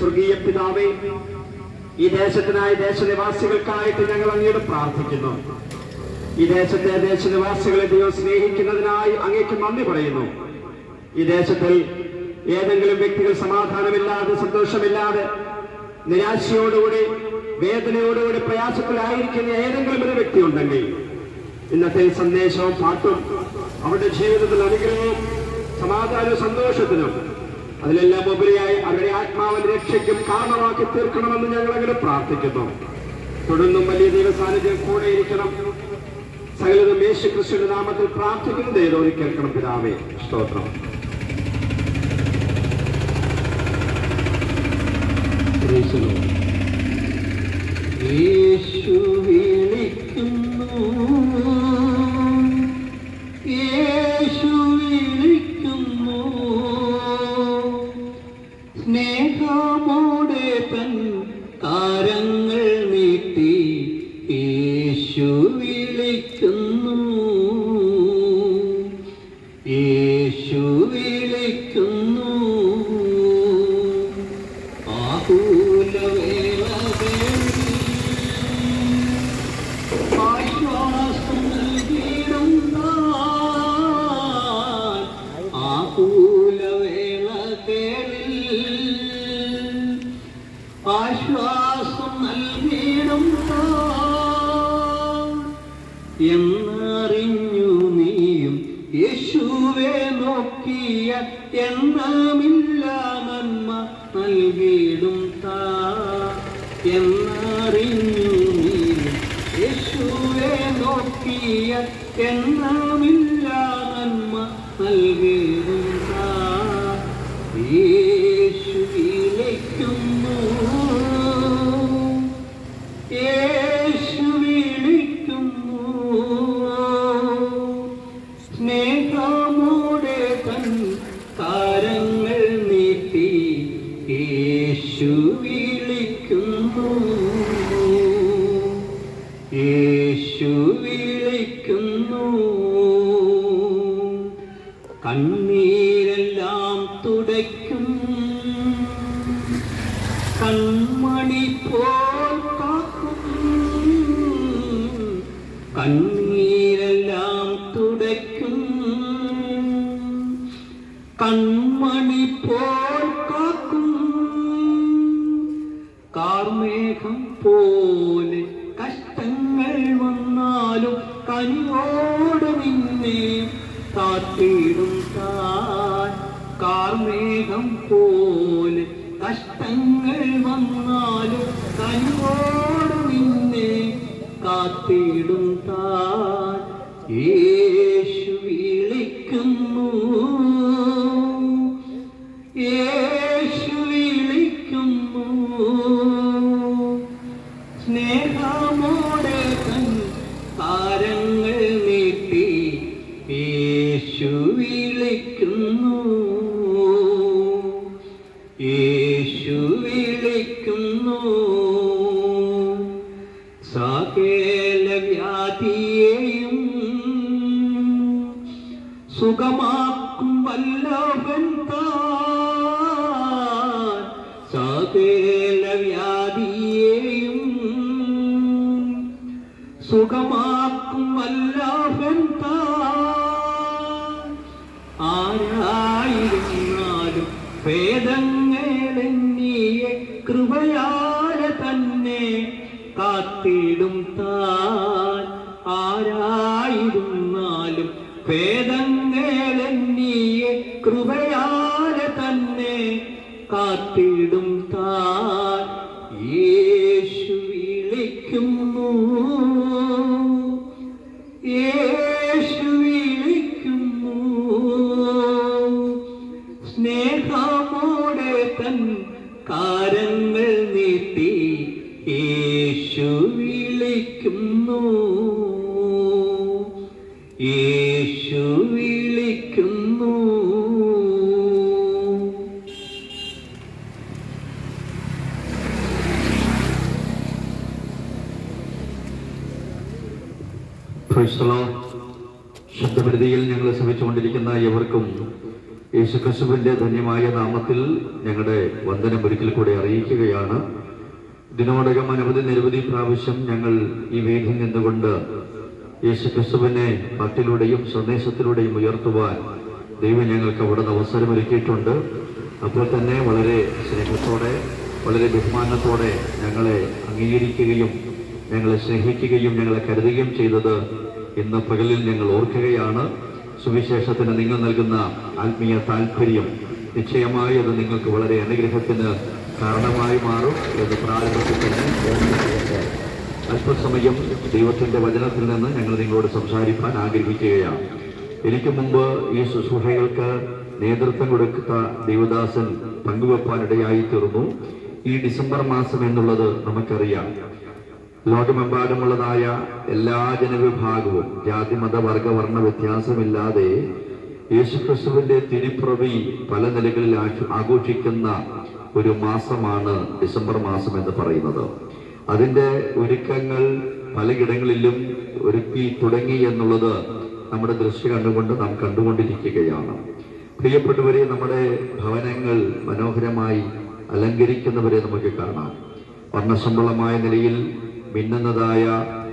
സ്വർഗീയ പിതാവേ ഈ ദേശത്തിനായി ദേശനിവാസികൾക്കായിട്ട് ഞങ്ങൾ അങ്ങയോട് പ്രാർത്ഥിക്കുന്നു ഈ ദേശത്തെ ദേശനിവാസികളെ ദൈവം സ്നേഹിക്കുന്നതിനായി അങ്ങേക്ക് നന്ദി പറയുന്നു ഈ ദേശത്തിൽ ഏതെങ്കിലും വ്യക്തികൾ സമാധാനമില്ലാതെ സന്തോഷമില്ലാതെ നിരാശയോടുകൂടി വേദനയോടുകൂടി പ്രയാസത്തിലായിരിക്കുന്ന ഏതെങ്കിലും ഒരു വ്യക്തി ഉണ്ടെങ്കിൽ ഇന്നത്തെ സന്ദേശവും പാട്ടും അവരുടെ ജീവിതത്തിൽ അനുഗ്രഹവും സമാധാനവും സന്തോഷത്തിനും അതിലെല്ലാം ഉപരിയായി അവരുടെ ആത്മാവിന്റെ രക്ഷയ്ക്കും കാരണമാക്കി തീർക്കണമെന്ന് ഞങ്ങൾ അങ്ങനെ പ്രാർത്ഥിക്കുന്നു തുടർന്നും വലിയ ദൈവസാന്നിധ്യം കൂടെ ഇരിക്കണം സകലതും യേശു ക്രിസ്തുവിന്റെ നാമത്തിൽ പ്രാർത്ഥിക്കുന്നു ദൈവം കേൾക്കണം പിതാവേ സ്തോത്രം Praise the Lord. യേശു വിളിക്കുന്നു യേശു വിളിക്കുന്നു സ്നേഹമോടെ തൻ താരങ്ങൾ നീട്ടി യേശു വിളിക്കുന്നു യേശു വിളിക്കുന്നു ആകുലവേളകളിൽ ആശ്വാസം നൽകിയിടും താൻ. ആകുലവേളകളിൽ ആശ്വാസം നൽകിയിടും താൻ. എന്നറിഞ്ഞു നീയും യേശുവെ നോക്കിയ എണ്ണമില്ല നന്മ നൽകിയിടും താ എന്നറിഞ്ഞു നീയും യേശുവെ നോക്കിയ എണ്ണമില്ല നന്മ നൽകിയിടും താ യേശു വിളിക്കുന്നു യേശു വിളിക്കുന്നു സ്നേഹമോടെ തൻ താരങ്ങൾ നീട്ടി യേശു വിളിക്കുന്നു യേശു വിളിക്കുന്നു കണ്ണീരെല്ലാം തുടയ്ക്കും കൺമണി പോൽ കാക്കും കണ്ണീരെല്ലാം തുടയ്ക്കും കൺമണി പോൽ കാക്കും കാർമേഘം പോലെ കഷ്ടങ്ങൾ വന്നാലും കനിവോട് നിന്നെ കാത്തിടും താൻ കാർമേഘം പോലെ കഷ്ടങ്ങൾ വന്നാലും കനിവോട് നിന്നെ കാത്തിടും താൻ യേശു വിളിക്കുന്നു യേശു വിളിക്കുന്നു സ്നേഹമോടെ തൻ താരങ്ങൾ നീട്ടി യേശു വിളിക്കുന്നു യേശു വിളിക്കുന്നു സകല വ്യാധിയെയും സുഖമാക്കും വല്ലഭൻ താൻ സകല വ്യാധിയെയും സുഖമാക്കും വല്ലഭൻ താൻ ആരായിരുന്നാലും ഭേദങ്ങളെന്നിയെ കൃപയാല തന്നെ കാത്തിടും താൻ ആരായിരുന്നാലും ഭേദങ്ങളെന്നിയെ കൃപയാല തന്നെ കാത്തിടും താൻ യേശു വിളിക്കുന്നു യേശു വിളിക്കുന്നു സ്നേഹമോടെ തൻ കാരങ്ങൾ നീട്ടി യേശു വിളിക്കുന്നു യേശു വിളിക്കുന്നു Praise the Lord. ശബ്ദപരിധിയിൽ ഞങ്ങൾ ശ്രമിച്ചുകൊണ്ടിരിക്കുന്ന ഇവർക്കും യേശുക്രിസ്തുവിന്റെ ധന്യമായ നാമത്തിൽ ഞങ്ങളുടെ വന്ദനം ഒരിക്കൽ കൂടെ അറിയിക്കുകയാണ് ഇതിനോടകം അനവധി നിരവധി പ്രാവശ്യം ഞങ്ങൾ ഈ വേദിയിൽ നിന്നുകൊണ്ട് യേശുക്രിസ്തുവിനെ പാട്ടിലൂടെയും സന്ദേശത്തിലൂടെയും ഉയർത്തുവാൻ ദൈവം ഞങ്ങൾക്ക് അവിടെ നിന്ന് അവസരമൊരുക്കിയിട്ടുണ്ട് അപ്പോൾ തന്നെ വളരെ സ്നേഹത്തോടെ വളരെ ബഹുമാനത്തോടെ ഞങ്ങളെ അംഗീകരിക്കുകയും ഞങ്ങളെ സ്നേഹിക്കുകയും ഞങ്ങളെ കരുതുകയും ചെയ്തത് ഇന്ന് പകലിൽ ഞങ്ങൾ ഓർക്കുകയാണ് സുവിശേഷത്തിന് നിങ്ങൾ നൽകുന്ന ആത്മീയ താല്പര്യം നിശ്ചയമായി അത് നിങ്ങൾക്ക് വളരെ അനുഗ്രഹത്തിന് കാരണമായി മാറും എന്ന് പ്രാരംഭത്തിൽ തന്നെ ഓർമ്മിച്ചുകൊണ്ട് അല്പസമയം ദൈവത്തിന്റെ വചനത്തിൽ നിന്ന് ഞങ്ങൾ നിങ്ങളോട് സംസാരിക്കാൻ ആഗ്രഹിക്കുകയാണ് എനിക്ക് മുമ്പ് ഈ ശുശ്രൂഷകൾക്ക് നേതൃത്വം കൊടുത്ത ദേവദാസൻ പങ്കുവെപ്പാനിടയായി തീർന്നു ഈ ഡിസംബർ മാസം എന്നുള്ളത് നമുക്കറിയാം ലോകമെമ്പാടുമുള്ളതായ എല്ലാ ജനവിഭാഗവും ജാതി മത വർഗ വർണ്ണ വ്യത്യാസമില്ലാതെ യേശുക്രിസ്തുവിന്റെ തിരുപ്രവി പല നിലകളിൽ ആഘോ- ആഘോഷിക്കുന്ന ഒരു മാസമാണ് ഡിസംബർ മാസം എന്ന് പറയുന്നത് അതിന്റെ ഒരുക്കങ്ങൾ പലയിടങ്ങളിലും ഒരുക്കി തുടങ്ങി എന്നുള്ളത് നമ്മുടെ ദൃശ്യ കണ്ടുകൊണ്ട് നാം കണ്ടുകൊണ്ടിരിക്കുകയാണ് പ്രിയപ്പെട്ടവരെ നമ്മുടെ ഭവനങ്ങൾ മനോഹരമായി അലങ്കരിക്കുന്നവരെ നമുക്ക് കാണാം വർണ്ണശമ്പളമായ നിലയിൽ മിന്നുന്നതായ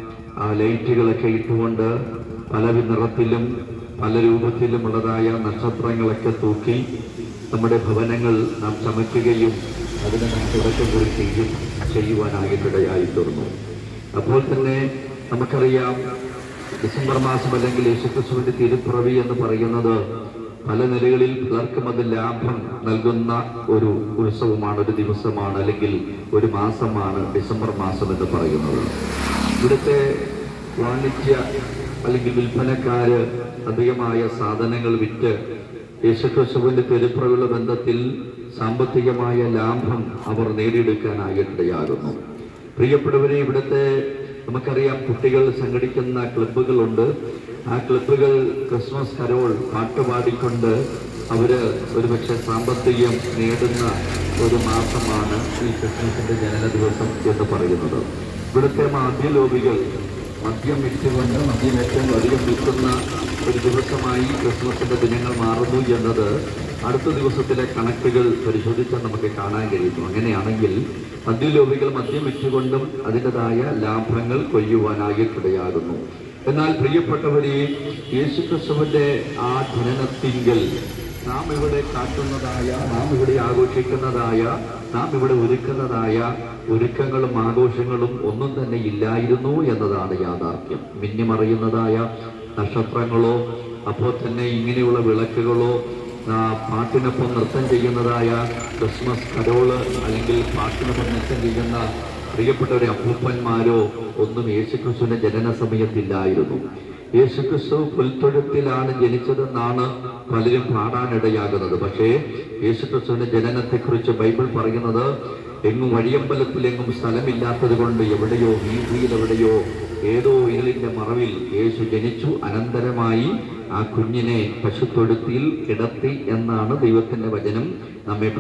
ആ ലൈറ്റുകളൊക്കെ ഇട്ടുകൊണ്ട് പല നിറത്തിലും പല രൂപത്തിലുമുള്ളതായ നക്ഷത്രങ്ങളൊക്കെ തൂക്കി നമ്മുടെ ഭവനങ്ങൾ നാം ചമയ്ക്കുകയും അതിന് നാം തുടക്കം കുറിക്കുകയും ചെയ്യുവാനായിട്ടിടയായി തീർന്നു അപ്പോൾ തന്നെ നമുക്കറിയാം ഡിസംബർ മാസം അല്ലെങ്കിൽ യേശുക്രിസ്തുവിന്റെ തിരുപ്പിറവി എന്ന് പറയുന്നത് പല നിലകളിൽ പലർക്കും അത് ലാഭം നൽകുന്ന ഒരു ഉത്സവമാണ് ഒരു ദിവസമാണ് അല്ലെങ്കിൽ ഒരു മാസമാണ് ഡിസംബർ മാസം എന്ന് പറയുന്നത് ഇവിടുത്തെ വാണിജ്യ അല്ലെങ്കിൽ വിൽപ്പനക്കാര് അധികമായ സാധനങ്ങൾ വിറ്റ് യേശുക്രിസ്തുവിന്റെ തിരുപ്പിറവിയുള്ള ബന്ധത്തിൽ സാമ്പത്തികമായ ലാഭം അവർ നേടിയെടുക്കാനായിട്ടിടയാകുന്നു പ്രിയപ്പെട്ടവരെ ഇവിടുത്തെ നമുക്കറിയാം കുട്ടികൾ സംഘടിക്കുന്ന ക്ലബ്ബുകളുണ്ട് ആ ക്ലബ്ബുകൾ ക്രിസ്മസ് കരോൾ പാട്ടുപാടിക്കൊണ്ട് അവര് ഒരുപക്ഷെ സാമ്പത്തികം നേടുന്ന ഒരു മാസമാണ് ഈ ക്രിസ്മസിന്റെ ജനന ദിവസം എന്ന് പറയുന്നത് ഇവിടുത്തെ മാധ്യലോപികൾ മദ്യം വിറ്റുകൊണ്ട് മദ്യം ഏറ്റവും അധികം വിൽക്കുന്ന ഒരു ദിവസമായി ക്രിസ്മസിന്റെ ദിനങ്ങൾ മാറുന്നു എന്നത് അടുത്ത ദിവസത്തിലെ കണക്കുകൾ പരിശോധിച്ചാൽ നമുക്ക് കാണാൻ കഴിയുന്നു അങ്ങനെയാണെങ്കിൽ മദ്യലോപികൾ മദ്യം വിറ്റുകൊണ്ടും അതിൻ്റെതായ ലാഭങ്ങൾ കൊയ്യുവാനായിട്ടിടയാകുന്നു എന്നാൽ പ്രിയപ്പെട്ടവരെ യേശുക്രിസ്തുവിന്റെ ആ ജനനത്തിങ്കൽ നാം ഇവിടെ കാട്ടുന്നതായ നാം ഇവിടെ ആഘോഷിക്കുന്നതായ നാം ഇവിടെ ഒരുക്കുന്നതായ ഒരുക്കങ്ങളും ആഘോഷങ്ങളും ഒന്നും തന്നെ ഇല്ലായിരുന്നു എന്നതാണ് യാഥാർത്ഥ്യം മിന്നിമറിയുന്നതായ നക്ഷത്രങ്ങളോ അപ്പോൾ തന്നെ ഇങ്ങനെയുള്ള വിളക്കുകളോ ആ, പാട്ടിനൊപ്പം നൃത്തം ചെയ്യുന്നതായ ക്രിസ്മസ് കരോള് അല്ലെങ്കിൽ പാട്ടിനൊപ്പം നൃത്തം ചെയ്യുന്ന പ്രിയപ്പെട്ടവരെ അപ്പൂപ്പന്മാരോ ഒന്നും യേശുക്രിസ്തുവിന്റെ ജനന സമയത്തില്ലായിരുന്നു യേശുക്രിസ്തു പുൽത്തൊഴുത്തിലാണ് ജനിച്ചതെന്നാണ് പലരും പാടാനിടയാകുന്നത് പക്ഷേ യേശുക്രിസ്തുവിന്റെ ജനനത്തെക്കുറിച്ച് ബൈബിൾ പറയുന്നത് എങ്ങും വഴിയമ്പലത്തിൽ എങ്ങും സ്ഥലമില്ലാത്തത് കൊണ്ട് എവിടെയോ വീതിയിൽ എവിടെയോ ഏതോ ഇരുളിന്റെ മറവിൽ യേശു ജനിച്ചു അനന്തരമായി ആ കുഞ്ഞിനെ പശുത്തൊഴുത്തിൽ കിടത്തി എന്നാണ് ദൈവത്തിന്റെ വചനം നമ്മെ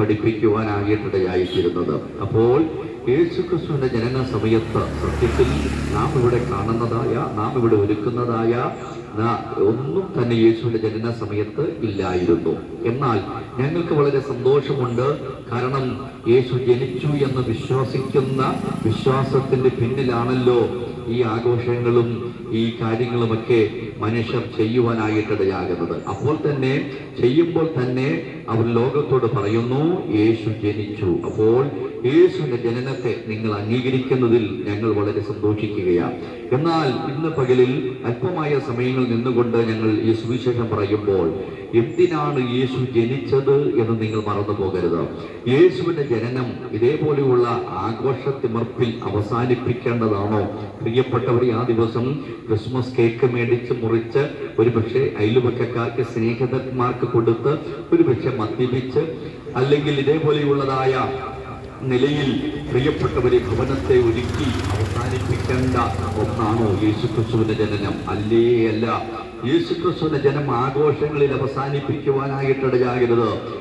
പഠിപ്പിക്കുവാനായിട്ടിടയായിത്തീരുന്നത് അപ്പോൾ യേശുക്രിസ്തുവിന്റെ ജനന സമയത്ത് സത്യത്തിൽ നാം ഇവിടെ കാണുന്നതായ നാം ഇവിടെ ഒരുക്കുന്നതായ നാ- ഒന്നും തന്നെ യേശുവിന്റെ ജനന സമയത്ത് ഇല്ലായിരുന്നു എന്നാൽ ഞങ്ങൾക്ക് വളരെ സന്തോഷമുണ്ട് കാരണം യേശു ജനിച്ചു എന്ന് വിശ്വസിക്കുന്ന വിശ്വാസത്തിന്റെ പിന്നിലാണല്ലോ ഈ ആഘോഷങ്ങളും ഈ കാര്യങ്ങളുമൊക്കെ മനുഷ്യർ ചെയ്യുവാനായിട്ടിടയാകുന്നത് അപ്പോൾ തന്നെ ചെയ്യുമ്പോൾ തന്നെ അവർ ലോകത്തോട് പറയുന്നു യേശു ജനിച്ചു അപ്പോൾ യേശുവിന്റെ ജനനത്തെ നിങ്ങൾ അംഗീകരിക്കുന്നതിൽ ഞങ്ങൾ വളരെ സന്തോഷിക്കുകയാണ് എന്നാൽ ഇന്ന് പകലിൽ അല്പമായ സമയങ്ങൾ നിന്നുകൊണ്ട് ഞങ്ങൾ ഈ സുവിശേഷം പറയുമ്പോൾ എന്തിനാണ് യേശു ജനിച്ചത് എന്ന് നിങ്ങൾ മറന്നു പോകരുത് യേശുവിന്റെ ജനനം ഇതേപോലെയുള്ള ആഘോഷത്തിമർപ്പിൽ അവസാനിപ്പിക്കേണ്ടതാണോ പ്രിയപ്പെട്ടവർ ആ ദിവസം ക്രിസ്മസ് കേക്ക് മേടിച്ച് മുറിച്ച് ഒരു പക്ഷേ അയലുപക്കക്കാർക്ക് സ്നേഹിതന്മാർക്ക് കൊടുത്ത് ഒരു പക്ഷെ മദ്യപിച്ച് അല്ലെങ്കിൽ ഇതേപോലെയുള്ളതായ നിലയിൽ പ്രിയപ്പെട്ടവരെ ഭവനത്തെ ഒരുക്കി അവസാനിപ്പിക്കേണ്ട ഒന്നാണോ യേശുക്രിസ്തുവിന്റെ ജനനം അല്ലേ അല്ല യേശുക്രിസ്തുവിന്റെ ജനം ആഘോഷങ്ങളിൽ അവസാനിപ്പിക്കുവാനായിട്ടിടയാകരുത്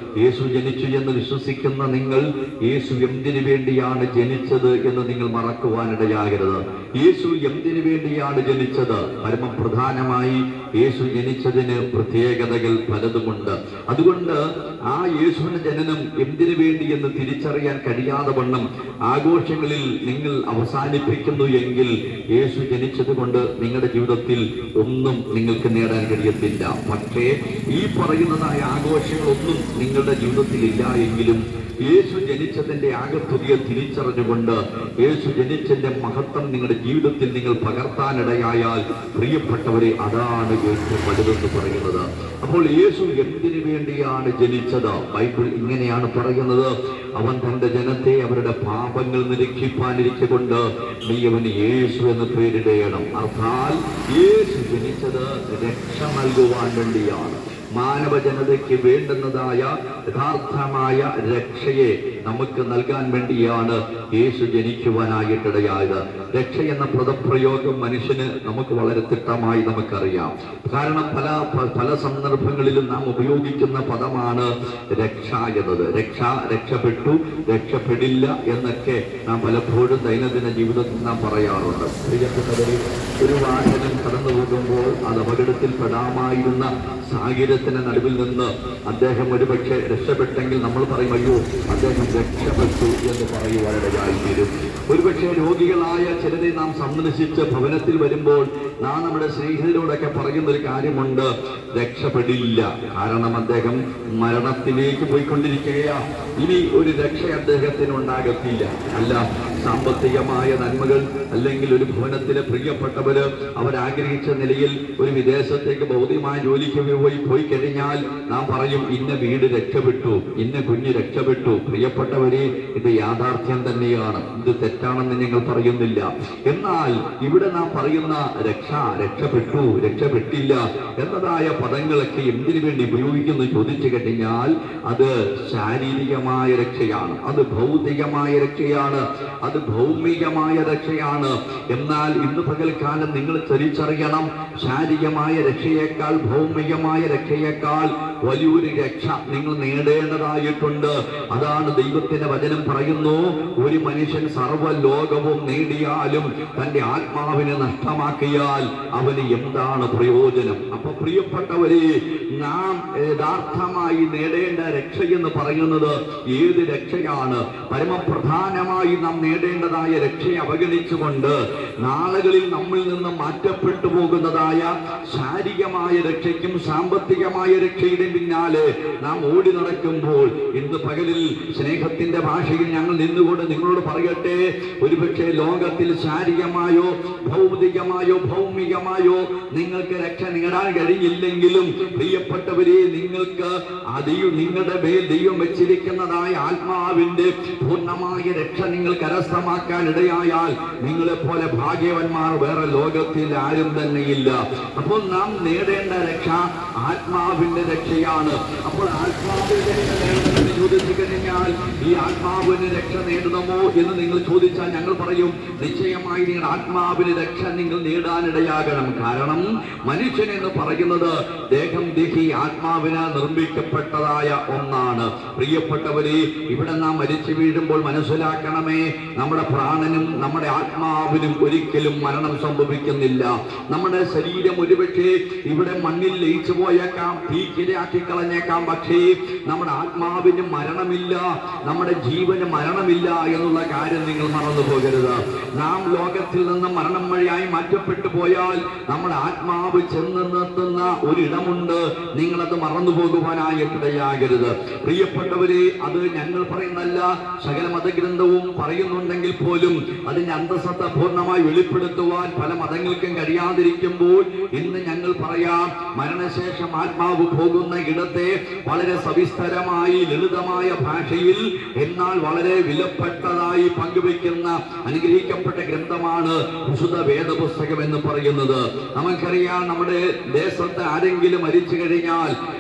യേശു ജനിച്ചു എന്ന് വിശ്വസിക്കുന്ന നിങ്ങൾ യേശു എന്തിനു വേണ്ടിയാണ് ജനിച്ചത് എന്ന് നിങ്ങൾ മറക്കുവാനിടയാകരുത് യേശു എന്തിനു വേണ്ടിയാണ് ജനിച്ചത് പരമപ്രധാനമായി യേശു ജനിച്ചതിന് പ്രത്യേകതകൾ പലതുമുണ്ട് അതുകൊണ്ട് ആ യേശുവിന്റെ ജനനം എന്തിനു വേണ്ടി എന്ന് തിരിച്ചറിയാൻ കഴിയാതെ വണ്ണം ആഘോഷങ്ങളിൽ നിങ്ങൾ അവസാനിപ്പിക്കുന്നു എങ്കിൽ യേശു ജനിച്ചത് കൊണ്ട് നിങ്ങളുടെ ജീവിതത്തിൽ ഒന്നും നിങ്ങൾക്ക് നേടാൻ കഴിയത്തില്ല പക്ഷേ ഈ പറയുന്നതായ ആഘോഷങ്ങളൊന്നും നിങ്ങളുടെ ജീവിതത്തിൽ ഇല്ല എങ്കിലും യേശു ജനിച്ചതിന്റെ ആകത്തുകയെ തിരിച്ചറിഞ്ഞുകൊണ്ട് യേശു ജനിച്ചതിന്റെ മഹത്വം നിങ്ങളുടെ ജീവിതത്തിൽ നിങ്ങൾ പകർത്താനിടയായാൽ പ്രിയപ്പെട്ടവരെ അതാണ് ഏറ്റവും വലുതെന്ന് പറയുന്നത് അപ്പോൾ യേശു എന്തിനു വേണ്ടിയാണ് ജനിച്ചത് ബൈബിൾ ഇങ്ങനെയാണ് പറയുന്നത് അവൻ തന്റെ ജനത്തെ അവരുടെ പാപങ്ങൾ നിരക്കിപ്പാനിരിക്കൊണ്ട് നീ അവന് യേശു എന്ന് പേരിടയണം അർത്ഥാൽ യേശു ജനിച്ചത് രക്ഷ നൽകുവാൻ വേണ്ടിയാണ് മാനവ ജനതയ്ക്ക് വേണ്ടുന്നതായ യഥാർത്ഥമായ രക്ഷയെ നമുക്ക് നൽകാൻ വേണ്ടിയാണ് യേശു ജനിക്കുവാനായിട്ടിടയായത് രക്ഷ എന്ന പദപ്രയോഗം മനുഷ്യന് നമുക്ക് വളരെ തിട്ടമായി നമുക്കറിയാം കാരണം പല പ- പല സന്ദർഭങ്ങളിലും നാം ഉപയോഗിക്കുന്ന പദമാണ് രക്ഷ എന്നത് രക്ഷ രക്ഷപ്പെട്ടു രക്ഷപ്പെടില്ല എന്നൊക്കെ നാം പലപ്പോഴും ദൈനംദിന ജീവിതത്തിൽ നാം പറയാറുണ്ട് പ്രിയപ്പെട്ടവരെ ഒരു വാഹനം കടന്നു പോകുമ്പോൾ അത് അപകടത്തിൽ പെടാമായിരുന്ന സാഹചര്യത്തിന് നടുവിൽ നിന്ന് അദ്ദേഹം ഒരുപക്ഷെ രക്ഷപ്പെട്ടെങ്കിൽ നമ്മൾ പറയും അയ്യോ അദ്ദേഹം രക്ഷപ്പെട്ടു എന്ന് പറയുവാനിടയായി തീരും ഒരുപക്ഷെ രോഗികളായ ചിലരെ നാം സന്ദർശിച്ച് ഭവനത്തിൽ വരുമ്പോൾ നാം നമ്മുടെ സ്നേഹിതരോടൊക്കെ പറയുന്ന ഒരു കാര്യമുണ്ട് രക്ഷപ്പെടില്ല കാരണം അദ്ദേഹം മരണത്തിലേക്ക് പോയിക്കൊണ്ടിരിക്കുകയാ ഇനി ഒരു രക്ഷ അദ്ദേഹത്തിന് ഉണ്ടാകത്തില്ല അല്ല സാമ്പത്തികമായ നന്മകൾ അല്ലെങ്കിൽ ഒരു ഭവനത്തിലെ പ്രിയപ്പെട്ടവര് അവരാഗ്രഹിച്ച നിലയിൽ ഒരു വിദേശത്തേക്ക് ഭൗതികമായ ജോലിക്ക് പോയി പോയി കഴിഞ്ഞാൽ നാം പറയും ഇന്ന വീട് രക്ഷപ്പെട്ടു ഇന്ന കുഞ്ഞ് രക്ഷപ്പെട്ടു പ്രിയപ്പെട്ടവരെ ഇത് യാഥാർത്ഥ്യം തന്നെയാണ് ഇത് തെറ്റാണെന്ന് ഞങ്ങൾ പറയുന്നില്ല എന്നാൽ ഇവിടെ നാം പറയുന്ന രക്ഷ രക്ഷപ്പെട്ടു രക്ഷപ്പെട്ടില്ല എന്നതായ പദങ്ങളൊക്കെ എന്തിനു വേണ്ടി ഉപയോഗിക്കുന്നു ചോദിച്ചു കഴിഞ്ഞാൽ അത് ശാരീരികമായ രക്ഷയാണ് അത് ഭൗതികമായ രക്ഷയാണ് അത് ഭൗമികമായ രക്ഷയാണ് എന്നാൽ ഇന്ന് പകൽക്കാലം നിങ്ങൾ തിരിച്ചറിയണം ശാരീരികമായ രക്ഷയേക്കാൾ ഭൗമികമായ രക്ഷയേക്കാൾ വലിയൊരു രക്ഷ നിങ്ങൾ നേടേണ്ടതായിട്ടുണ്ട് അതാണ് ദൈവത്തിന്റെ വചനം പറയുന്നു ഒരു മനുഷ്യൻ സർവ്വ ലോകവും നേടിയാലും തന്റെ ആത്മാവിനെ നഷ്ടമാക്കിയാൽ അവന് എന്താണ് പ്രയോജനം അപ്പൊ പ്രിയപ്പെട്ടവരെ നാം യഥാർത്ഥമായി നേടേണ്ട രക്ഷ എന്ന് പറയുന്നത് ഏത് രക്ഷയാണ് പരമപ്രധാനമായി നാം നേടേണ്ടതായ രക്ഷയെ അവഗണിച്ചുകൊണ്ട് നാളുകളിൽ നമ്മിൽ നിന്ന് മാറ്റപ്പെട്ടു പോകുന്നതായ ശാരീരികമായ രക്ഷയ്ക്കും സാമ്പത്തികമായ രക്ഷയുടെ പിന്നാലെ നാം ഓടി നടക്കുമ്പോൾ ഇന്ന് പകലിൽ സ്നേഹത്തിന്റെ ഭാഷയിൽ ഞങ്ങൾ നിന്നുകൊണ്ട് നിങ്ങളോട് പറയട്ടെ ഒരുപക്ഷെ ലോകത്തിൽ ശാരീരികമായോ ഭൗതികമായോ ഭൗമികമായോ നിങ്ങൾക്ക് രക്ഷ നേടാൻ കഴിയില്ലെങ്കിലും പ്രിയപ്പെട്ടവരെ നിങ്ങൾക്ക് അതെയും നിങ്ങളുടെ മേൽ ദൈവം വെച്ചിരിക്കുന്നതായ ആത്മാവിന്റെ പൂർണ്ണമായ രക്ഷ നിങ്ങൾ കരസ്ഥമാക്കാൻ ഇടയായാൽ നിങ്ങളെ പോലെ ഭാഗ്യവന്മാർ വേറെ ലോകത്തിൽ ആരും തന്നെയില്ല അപ്പോൾ നാം നേടേണ്ട രക്ഷ ആത്മാവിന്റെ രക്ഷയാണ് അപ്പോൾ ആത്മാവിന്റെ രക്ഷ നേടണമെന്ന് ചോദിച്ചു കഴിഞ്ഞാൽ ഈ ആത്മാവിന് രക്ഷ നേടണമോ എന്ന് നിങ്ങൾ ചോദിച്ചാൽ ഞങ്ങൾ പറയും നിശ്ചയമായി നിങ്ങളുടെ ആത്മാവിന് രക്ഷ നിങ്ങൾ നേടാനിടയാകണം കാരണം മനുഷ്യൻ എന്ന് പറയുന്നത് ദേഹം ദേഹി ആത്മാവിന് നിർമ്മിക്കപ്പെട്ടതായ ഒന്നാണ് പ്രിയപ്പെട്ടവരെ ഇവിടെ നാം മരിച്ചു വീഴുമ്പോൾ മനസ്സിലാക്കണമേ നമ്മുടെ പ്രാണനും നമ്മുടെ ആത്മാവിനും ഒരിക്കലും മരണം സംഭവിക്കുന്നില്ല നമ്മുടെ ശരീരം ഒരുപക്ഷെ ഇവിടെ മണ്ണിൽ ലയിച്ചു പോയേക്കാം തീക്കിരയാക്കി കളഞ്ഞേക്കാം പക്ഷേ നമ്മുടെ ആത്മാവിന് മരണമില്ല നമ്മുടെ ജീവന് മരണമില്ല എന്നുള്ള കാര്യം നിങ്ങൾ മറന്നു പോകരുത് നാം ലോകത്തിൽ നിന്ന് മരണം വഴിയായി മാറ്റപ്പെട്ടു പോയാൽ നമ്മുടെ ആത്മാവ് ചെന്ന് നിർത്തുന്ന ഒരിടമുണ്ട് നിങ്ങളത് മറന്നു പോകുവാനായിട്ടിടയാകരുത് പ്രിയപ്പെട്ടവരെ അത് ഞങ്ങൾ പറയുന്നല്ല സകല മതഗ്രന്ഥവും പറയുന്നുണ്ടെങ്കിൽ പോലും അതിന്റെ അന്തസത്ത പൂർണ്ണമായി വെളിപ്പെടുത്തുവാൻ പല മതങ്ങൾക്കും കഴിയാതിരിക്കുമ്പോൾ ഇന്ന് ഞങ്ങൾ പറയാം മരണശേഷം ആത്മാവ് പോകുന്ന ഇടത്തെ വളരെ സവിസ്തരമായി ലളിതമായ ഭാഷയിൽ എന്നാൽ വളരെ വിലപ്പെട്ടതായി പങ്കുവെക്കുന്ന അനുഗ്രഹിക്കപ്പെട്ട ഗ്രന്ഥമാണ് വിശുദ്ധ വേദപുസ്തകം എന്ന് പറയുന്നത് നമുക്കറിയാം നമ്മുടെ ദേശത്ത് ആരെങ്കിലും മരിച്ചു കഴിഞ്ഞാൽ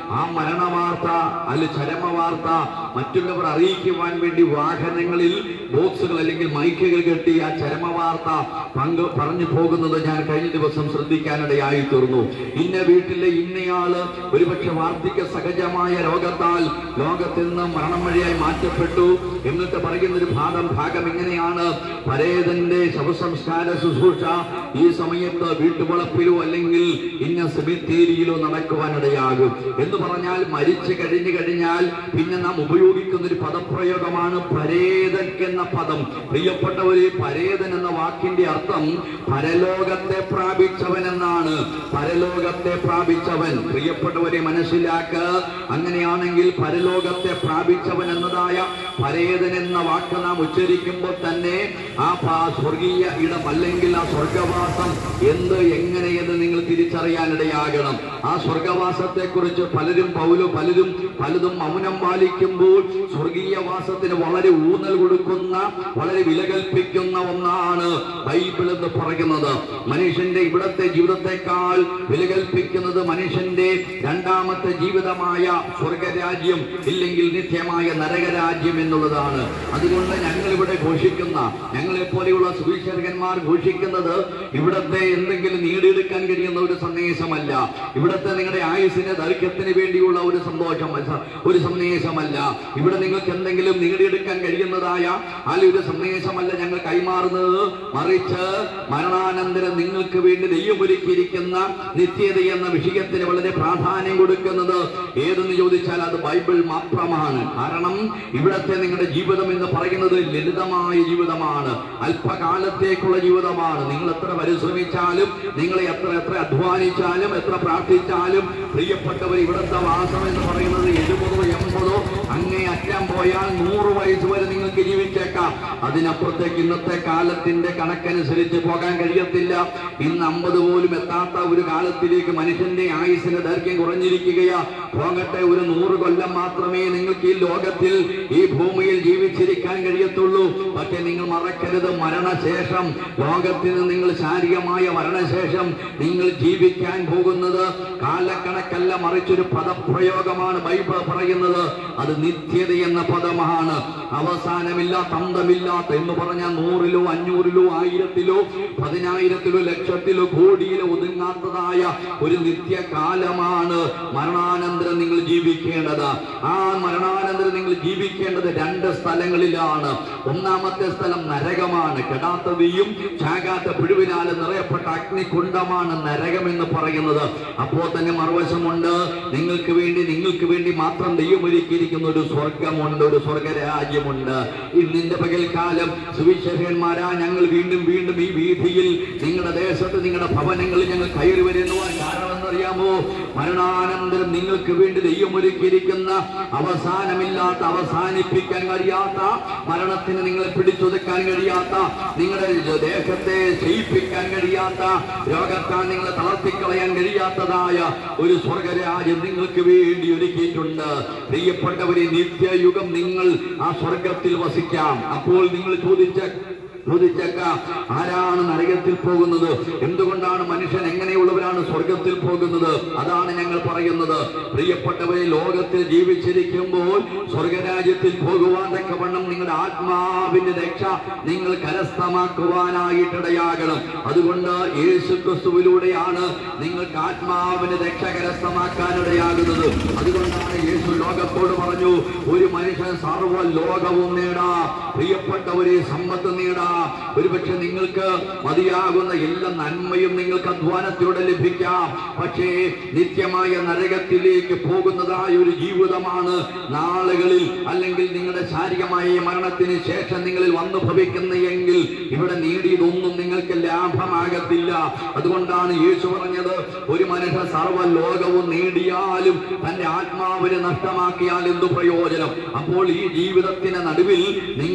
ആ മരണവാർത്ത അല്ല ചരമവാർത്ത മറ്റുള്ളവർ അറിയിക്കുവാൻ വേണ്ടി വാഹനങ്ങളിൽ ബോക്സുകൾ അല്ലെങ്കിൽ മൈക്കുകൾ കെട്ടി ആ ചരമവാർത്ത പങ്ക് പറഞ്ഞു പോകുന്നത് ഞാൻ കഴിഞ്ഞ ദിവസം ശ്രദ്ധിക്കാനിടയായി തീർന്നു ഇന്ന വീട്ടിലെ ഇന്നയാള് ഒരുപക്ഷെ വാർദ്ധക്യ സഹജമായ രോഗത്താൽ ലോകത്തിൽ നിന്ന് മരണം വഴിയായി മാറ്റപ്പെട്ടു എന്നിട്ട് പറയുന്ന ഒരു ഭാഗം ഭാഗം എങ്ങനെയാണ് പരേതന്റെ ശവസംസ്കാര ശുശ്രൂഷ ഈ സമയത്ത് വീട്ടുവളപ്പിലോ അല്ലെങ്കിൽ ഇന്ന സെമിത്തേരിയിലോ നടക്കുവാനിടയാകും എന്ന് പറഞ്ഞാൽ മരിച്ചു കഴിഞ്ഞു കഴിഞ്ഞാൽ പിന്നെ നാം ഉപയോഗിക്കുന്ന ഒരു പദപ്രയോഗമാണ് പരേതൻ എന്ന പദം പ്രിയപ്പെട്ടവര് പരേതൻ എന്ന വാക്കിന്റെ അർത്ഥം പരലോകത്തെ പ്രാപിച്ചവൻ എന്നാണ് പരലോകത്തെ പ്രാപിച്ചവൻ പ്രിയപ്പെട്ടവരെ മനസ്സിലാക്ക അങ്ങനെയാണെങ്കിൽ പരലോകത്തെ പ്രാപിച്ചവൻ എന്നതായ പരേതൻ എന്ന വാക്ക് നാം ഉച്ചരിക്കുമ്പോൾ തന്നെ ആ പാ- സ്വർഗീയ ഇടം അല്ലെങ്കിൽ ആ സ്വർഗവാസം എന്ത് എങ്ങനെ എന്ന് നിങ്ങൾ തിരിച്ചറിയാനിടയാകണം ആ സ്വർഗവാസത്തെ കുറിച്ച് പലരും പൗലും പലരും പലതും മൗനം പാലിക്കുമ്പോൾ സ്വർഗീയ വാസത്തിന് വളരെ ഊന്നൽ കൊടുക്കുന്ന വളരെ വില കൽപ്പിക്കുന്ന ഒന്നാണ് ബൈബിൾ എന്ന് പറയുന്നത് മനുഷ്യന്റെ ഇവിടത്തെ ജീവിതത്തെക്കാൾ വില കൽപ്പിക്കുന്നത് മനുഷ്യന്റെ രണ്ടാമത്തെ ജീവിതമായ സ്വർഗരാജ്യം ഇല്ലെങ്കിൽ നിത്യമായ നരകരാജ്യം എന്നുള്ളതാണ് അതുകൊണ്ട് ഞങ്ങൾ ഇവിടെ ഘോഷിക്കുന്ന ഞങ്ങളെ പോലെയുള്ള സുവിശേഷകന്മാർ ഘോഷിക്കുന്നത് ഇവിടത്തെ എന്തെങ്കിലും നേടിയെടുക്കാൻ കഴിയുന്ന ഒരു സന്ദേശമല്ല ഇവിടത്തെ നിങ്ങളുടെ ആയുസിന്റെ ദൈർഘ്യത്തിന് വേണ്ടിയുള്ള ഒരു സന്തോഷമല്ല ഒരു സന്ദേശമല്ല ഇവിടെ നിങ്ങൾക്ക് എന്തെങ്കിലും നേടിയെടുക്കാൻ കഴിയുന്നതായ ആ ഒരു സന്ദേശമല്ല ഞങ്ങൾ കൈമാറുന്നത് മറിച്ച് മരണാനന്തരം നിങ്ങൾക്ക് വേണ്ടി ദൈവം ഒരുക്കിയിരിക്കുന്ന നിത്യത എന്ന വിഷയത്തിന് വളരെ പ്രാധാന്യം കൊടുക്കുന്നത് ഏതെന്ന് ചോദിച്ചാൽ അത് ബൈബിൾ മാത്രമാണ് കാരണം ഇവിടത്തെ നിങ്ങളുടെ ജീവിതം എന്ന് പറയുന്നത് ലളിതമായ ജീവിതമാണ് അല്പകാലത്തേക്കുള്ള ജീവിതമാണ് നിങ്ങൾ എത്ര പരിശ്രമിച്ചാലും നിങ്ങൾ എത്ര എത്ര അധ്വാനിച്ചാലും എത്ര പ്രാർത്ഥിച്ചാലും പ്രിയപ്പെട്ടവർ ഇവിടുത്തെ വാസം എന്ന് പറയുന്നത് എഴുപതോ എൺപതോ അങ്ങേ അറ്റം പോയാൽ നൂറ് വയസ്സ് വരെ നിങ്ങൾക്ക് ജീവിച്ചേക്കാം അതിനപ്പുറത്തേക്ക് ഇന്നത്തെ കാലത്തിന്റെ കണക്കനുസരിച്ച് പോകാൻ കഴിയത്തില്ല ഇന്ന് അമ്പത് പോലും എത്താത്ത ഒരു കാലത്തിലേക്ക് മനുഷ്യന്റെ ആയുസിന്റെ ദൈർഘ്യം കുറഞ്ഞിരിക്കുകയാ പോകട്ടെ ഒരു നൂറ് കൊല്ലം മാത്രമേ നിങ്ങൾക്ക് ഈ ലോകത്തിൽ ഈ ഭൂമിയിൽ ജീവിച്ചിരിക്കാൻ കഴിയത്തുള്ളൂ പക്ഷെ നിങ്ങൾ മറക്കരുത് മരണശേഷം ലോകത്തിന് നിങ്ങൾ ശാരീരികമായ മരണശേഷം നിങ്ങൾ ജീവിക്കാൻ പോകുന്നത് കാലക്കണക്കല്ല മറിച്ചൊരു പദപ്രയോഗമാണ് ബൈബിൾ പറയുന്നത് അത് നിത്യത എന്ന പദമാണ് അവസാനമില്ലാത്ത അന്തമില്ലാത്ത എന്ന് പറഞ്ഞാൽ നൂറിലോ അഞ്ഞൂറിലോ ആയിരത്തിലോ പതിനായിരത്തിലോ ലക്ഷത്തിലോ കോടിയിലോ ഒതുങ്ങാത്തതായ ഒരു നിത്യകാലമാണ് മരണാനന്തരം നിങ്ങൾ ജീവിക്കേണ്ടത് ആ മരണാനന്തരം നിങ്ങൾ ജീവിക്കേണ്ടത് രണ്ട് സ്ഥലങ്ങളിലാണ് ഒന്നാമത്തെ സ്ഥലം നരകമാണ് കെടാത്തതയും ചാകാത്ത പുഴുവിനാൽ നിറയപ്പെട്ട അഗ്നികുണ്ഡമാണ് നരകം എന്ന് പറയുന്നത് അപ്പോ തന്നെ മറുവശമുണ്ട് നിങ്ങൾക്ക് വേണ്ടി നിങ്ങൾക്ക് വേണ്ടി മാത്രം ദൈവം ഒരുക്കിയിരിക്കുന്ന ഒരു സ്വർഗമുണ്ട് ഒരു സ്വർഗരാജ്യമുണ്ട് ഇന്നിന്റെ പകൽക്കാലം സുവിശേഷകന്മാരാ ഞങ്ങൾ വീണ്ടും വീണ്ടും ഈ വീതിയിൽ നിങ്ങളുടെ ദേശത്ത് നിങ്ങളുടെ ഭവനങ്ങളിൽ ഞങ്ങൾ കയറി വരുന്നുവാൻ കാരണമെന്നറിയാമോ മരണാനന്തരം നിങ്ങൾക്ക് വേണ്ടി ദൈവം ഒരുക്കിയിരിക്കുന്ന അവസാനമില്ലാത്ത അവസാനിപ്പിക്കാൻ കഴിയാത്ത മരണത്തിന് നിങ്ങളെ പിടിച്ചൊതുക്കാൻ കഴിയാത്ത നിങ്ങളുടെ ദേഹത്തെ ചെയ്യിപ്പിക്കാൻ കഴിയാത്ത രോഗത്താൽ നിങ്ങളെ തളർത്തിക്കളയാൻ കഴിയാത്തതായ ഒരു സ്വർഗരാജ്യം നിങ്ങൾക്ക് വേണ്ടി ഒരുക്കിയിട്ടുണ്ട് പ്രിയപ്പെട്ടവരെ നിത്യയുഗം നിങ്ങൾ ആ സ്വർഗത്തിൽ വസിക്കാം അപ്പോൾ നിങ്ങൾ ചോദിച്ച ചോദിച്ചേക്ക ആരാണ് നരകത്തിൽ പോകുന്നത് എന്തുകൊണ്ടാണ് മനുഷ്യൻ എങ്ങനെയുള്ളവരാണ് സ്വർഗത്തിൽ പോകുന്നത് അതാണ് ഞങ്ങൾ പറയുന്നത് പ്രിയപ്പെട്ടവരെ ലോകത്തിൽ ജീവിച്ചിരിക്കുമ്പോൾ സ്വർഗരാജ്യത്തിൽ പോകുവാൻ തക്കവണ്ണം നിങ്ങളുടെ ആത്മാവിന്റെ രക്ഷ നിങ്ങൾ കരസ്ഥമാക്കുവാനായിട്ടിടയാകണം അതുകൊണ്ട് യേശു ക്രിസ്തുവിലൂടെയാണ് നിങ്ങൾക്ക് ആത്മാവിന്റെ രക്ഷ കരസ്ഥമാക്കാനിടയാകുന്നത് അതുകൊണ്ടാണ് യേശു ലോകത്തോട് പറഞ്ഞു ഒരു മനുഷ്യൻ സർവ്വ ലോകവും നേടാ പ്രിയപ്പെട്ടവരെ സമ്പത്ത് നേടാ ഒരുപക്ഷെ നിങ്ങൾക്ക് മതിയാകുന്ന എല്ലാ നന്മയും നിങ്ങൾക്ക് അധ്വാനത്തിലൂടെ ലഭിക്കാം പക്ഷേ നിത്യമായ നരകത്തിലേക്ക് പോകുന്നതായ ഒരു ജീവിതമാണ് നാളുകളിൽ അല്ലെങ്കിൽ നിങ്ങളുടെ ശാരീരികമായ മരണത്തിന് ശേഷം നിങ്ങളിൽ വന്നു ഭവിക്കുന്ന എങ്കിൽ ഇവിടെ നേടിയതൊന്നും നിങ്ങൾക്ക് ലാഭമാകത്തില്ല അതുകൊണ്ടാണ് യേശു പറഞ്ഞത് ഒരു മനുഷ്യൻ സർവ്വ ലോകവും നേടിയാലും തന്റെ ആത്മാവിനെ നഷ്ടമാക്കിയാൽ എന്തു പ്രയോജനം അപ്പോൾ ഈ ജീവിതത്തിന് നടുവിൽ നിങ്ങൾ പരമ